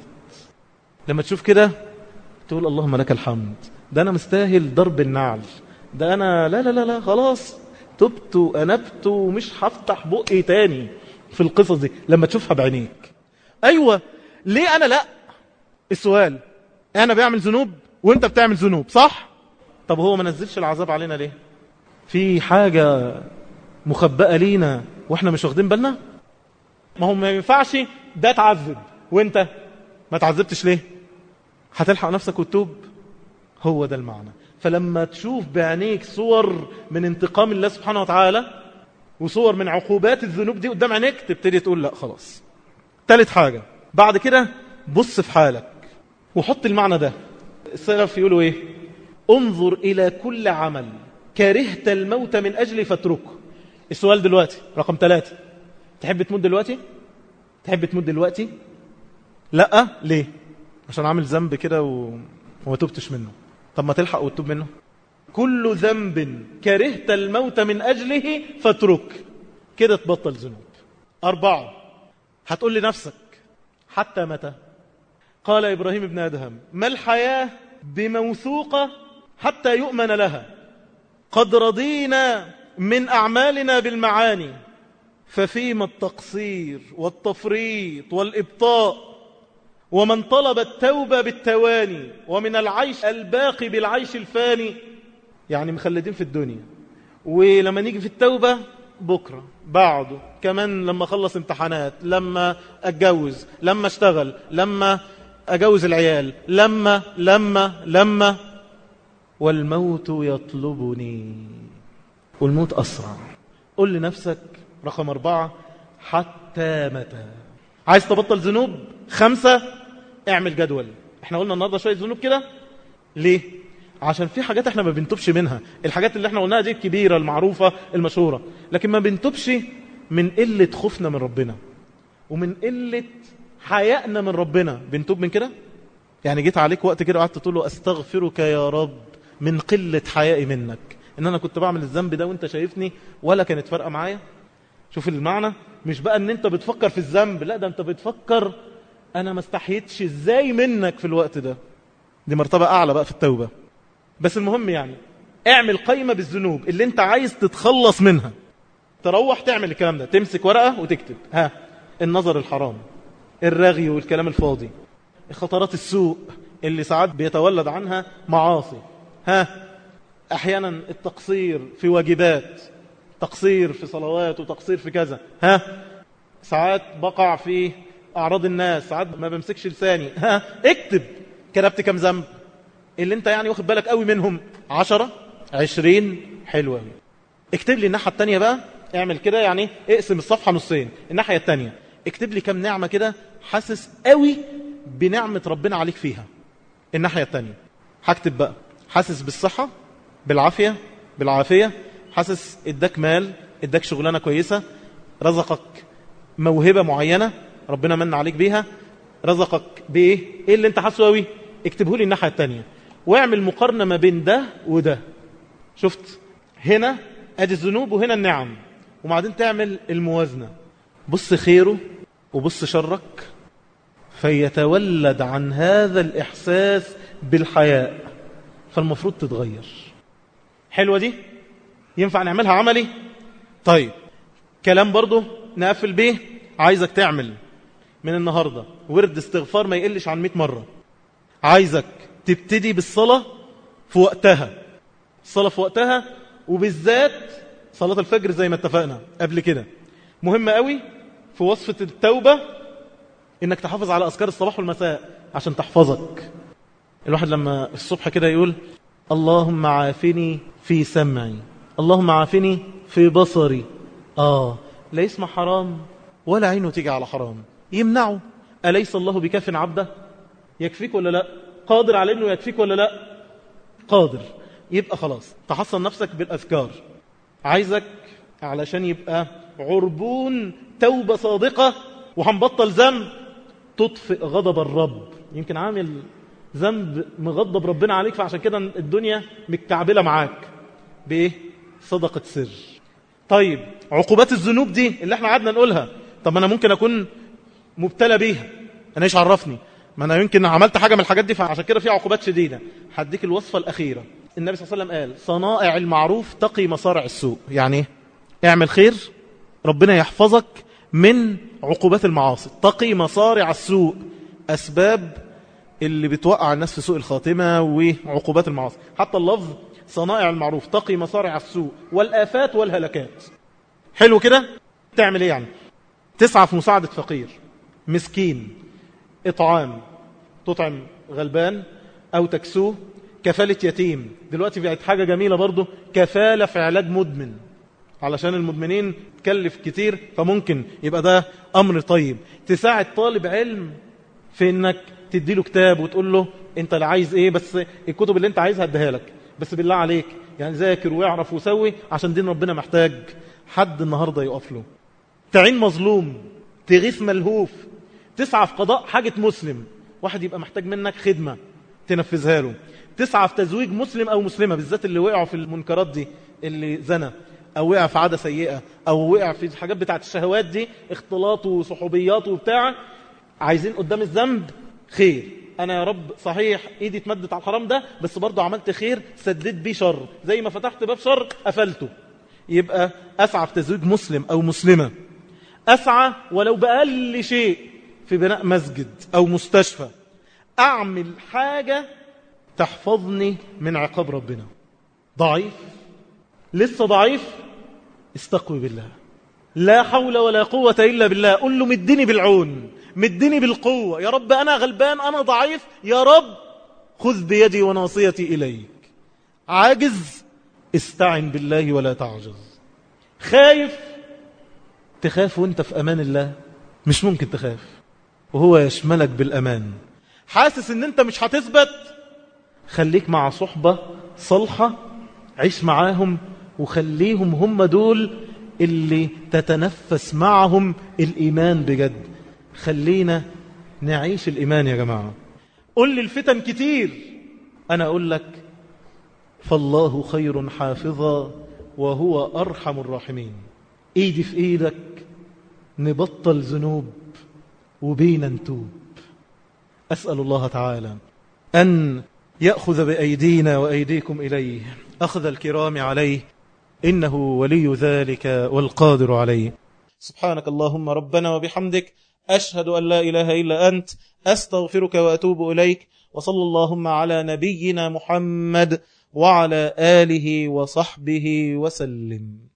لما تشوف كده تقول اللهم لك الحمد ده انا مستاهل ضرب النعل ده انا لا لا لا لا خلاص تبت وانبت ومش هفتح بقي تاني في القصص دي لما تشوفها بعينيك ايوه ليه انا لا السؤال انا بعمل ذنوب وانت بتعمل ذنوب صح طب هو ما نزلش العذاب علينا ليه في حاجة مخبأة لينا واحنا مش واخدين بالنا ما هو ما ينفعش ده تعذب وانت ما تعذبتش ليه هتلحق نفسك وتتوب هو ده المعنى فلما تشوف بعينيك صور من انتقام الله سبحانه وتعالى وصور من عقوبات الذنوب دي قدام عينيك تبتدي تقول لا خلاص ثالث حاجة بعد كده بص في حالك وحط المعنى ده السلف يقولوا ايه انظر الى كل عمل كرهت الموت من اجل فاتركه السؤال دلوقتي رقم ثلاثة تحب تموت دلوقتي تحب تموت دلوقتي لا ليه عشان عامل ذنب كده و... وما تبتش منه طب ما تلحق وتتوب منه كل ذنب كرهت الموت من أجله فاترك كده تبطل ذنوب أربعة هتقول لنفسك حتى متى قال إبراهيم بن أدهم ما الحياة بموثوقة حتى يؤمن لها قد رضينا من أعمالنا بالمعاني ففيما التقصير والتفريط والإبطاء ومن طلب التوبة بالتواني ومن العيش الباقي بالعيش الفاني يعني مخلدين في الدنيا ولما نيجي في التوبة بكرة بعده كمان لما خلص امتحانات لما اتجوز لما اشتغل لما اجوز العيال لما لما لما والموت يطلبني والموت أسرع قل لنفسك رقم أربعة حتى متى عايز تبطل ذنوب خمسة اعمل جدول احنا قلنا النهاردة شوية ذنوب كده ليه عشان في حاجات احنا ما بنتوبش منها الحاجات اللي احنا قلناها دي الكبيرة المعروفة المشهورة لكن ما بنتوبش من قلة خوفنا من ربنا ومن قلة حيائنا من ربنا بنتوب من كده يعني جيت عليك وقت كده وقعدت تقول له استغفرك يا رب من قلة حيائي منك ان انا كنت بعمل الذنب ده وانت شايفني ولا كانت فارقه معايا شوف المعنى مش بقى ان انت بتفكر في الذنب لا ده انت بتفكر انا ما استحيتش ازاي منك في الوقت ده دي مرتبة اعلى بقى في التوبة بس المهم يعني اعمل قائمة بالذنوب اللي انت عايز تتخلص منها تروح تعمل الكلام ده تمسك ورقة وتكتب ها النظر الحرام الرغي والكلام الفاضي خطرات السوء اللي ساعات بيتولد عنها معاصي ها احيانا التقصير في واجبات تقصير في صلوات وتقصير في كذا ها ساعات بقع في اعراض الناس ساعات ما بمسكش لساني ها اكتب كتبت كم ذنب اللي انت يعني واخد بالك قوي منهم عشرة عشرين حلوة اكتب لي الناحية التانية بقى اعمل كده يعني اقسم الصفحة نصين الناحية التانية اكتب لي كم نعمة كده حاسس قوي بنعمة ربنا عليك فيها الناحية التانية هكتب بقى حاسس بالصحة بالعافية بالعافية حاسس اداك مال اداك شغلانة كويسة رزقك موهبة معينة ربنا من عليك بيها رزقك بايه ايه اللي انت حاسه قوي اكتبه لي الناحية التانية واعمل مقارنة ما بين ده وده شفت هنا ادي الذنوب وهنا النعم وبعدين تعمل الموازنة بص خيره وبص شرك فيتولد عن هذا الإحساس بالحياء فالمفروض تتغير حلوة دي ينفع نعملها عملي طيب كلام برضو نقفل بيه عايزك تعمل من النهاردة ورد استغفار ما يقلش عن 100 مرة عايزك تبتدي بالصلاة في وقتها الصلاة في وقتها وبالذات صلاة الفجر زي ما اتفقنا قبل كده مهم قوي في وصفة التوبة انك تحافظ على اذكار الصباح والمساء عشان تحفظك الواحد لما الصبح كده يقول اللهم عافني في سمعي اللهم عافني في بصري اه لا يسمع حرام ولا عينه تيجي على حرام يمنعه أليس الله بكاف عبده يكفيك ولا لا قادر على انه يكفيك ولا لا قادر يبقى خلاص تحصن نفسك بالأذكار عايزك علشان يبقى عربون توبة صادقة وهنبطل ذنب تطفئ غضب الرب يمكن عامل ذنب مغضب ربنا عليك فعشان كده الدنيا متكعبلة معاك بإيه؟ صدقة سر طيب عقوبات الذنوب دي اللي احنا قعدنا نقولها طب أنا ممكن أكون مبتلى بيها أنا إيش عرفني ما أنا يمكن عملت حاجة من الحاجات دي فعشان كده في عقوبات شديدة هديك الوصفة الأخيرة النبي صلى الله عليه وسلم قال صنائع المعروف تقي مصارع السوء يعني ايه؟ اعمل خير ربنا يحفظك من عقوبات المعاصي تقي مصارع السوء أسباب اللي بتوقع الناس في سوء الخاتمة وعقوبات المعاصي حتى اللفظ صنائع المعروف تقي مصارع السوء والآفات والهلكات حلو كده تعمل ايه يعني تسعى في مساعدة فقير مسكين إطعام تطعم غلبان أو تكسوه كفالة يتيم دلوقتي بقت حاجة جميلة برضو كفالة في علاج مدمن علشان المدمنين تكلف كتير فممكن يبقى ده أمر طيب تساعد طالب علم في انك تديله كتاب وتقول له انت اللي عايز ايه بس الكتب اللي انت عايزها اديها لك بس بالله عليك يعني ذاكر ويعرف وسوي عشان دين ربنا محتاج حد النهاردة يقف له تعين مظلوم تغيث ملهوف تسعى في قضاء حاجة مسلم واحد يبقى محتاج منك خدمة تنفذها له تسعى في تزويج مسلم أو مسلمة بالذات اللي وقعوا في المنكرات دي اللي زنى أو وقع في عادة سيئة أو وقع في الحاجات بتاعت الشهوات دي اختلاط وصحوبيات وبتاع عايزين قدام الذنب خير أنا يا رب صحيح إيدي اتمدت على الحرام ده بس برضه عملت خير سددت بيه شر زي ما فتحت باب شر قفلته يبقى أسعى في تزويج مسلم أو مسلمة أسعى ولو بأقل شيء في بناء مسجد أو مستشفى أعمل حاجة تحفظني من عقاب ربنا ضعيف لسه ضعيف استقوي بالله لا حول ولا قوة إلا بالله قل له مدني بالعون مدني بالقوة يا رب أنا غلبان أنا ضعيف يا رب خذ بيدي وناصيتي إليك عاجز استعن بالله ولا تعجز خايف تخاف وانت في أمان الله مش ممكن تخاف وهو يشملك بالأمان حاسس ان انت مش هتثبت خليك مع صحبة صالحة عيش معاهم وخليهم هم دول اللي تتنفس معهم الإيمان بجد خلينا نعيش الإيمان يا جماعة قل لي الفتن كتير أنا أقول لك فالله خير حافظا وهو أرحم الراحمين إيدي في إيدك نبطل ذنوب وبينا نتوب أسأل الله تعالى أن يأخذ بأيدينا وأيديكم إليه أخذ الكرام عليه إنه ولي ذلك والقادر عليه سبحانك اللهم ربنا وبحمدك أشهد أن لا إله إلا أنت أستغفرك وأتوب إليك وصلى اللهم على نبينا محمد وعلى آله وصحبه وسلم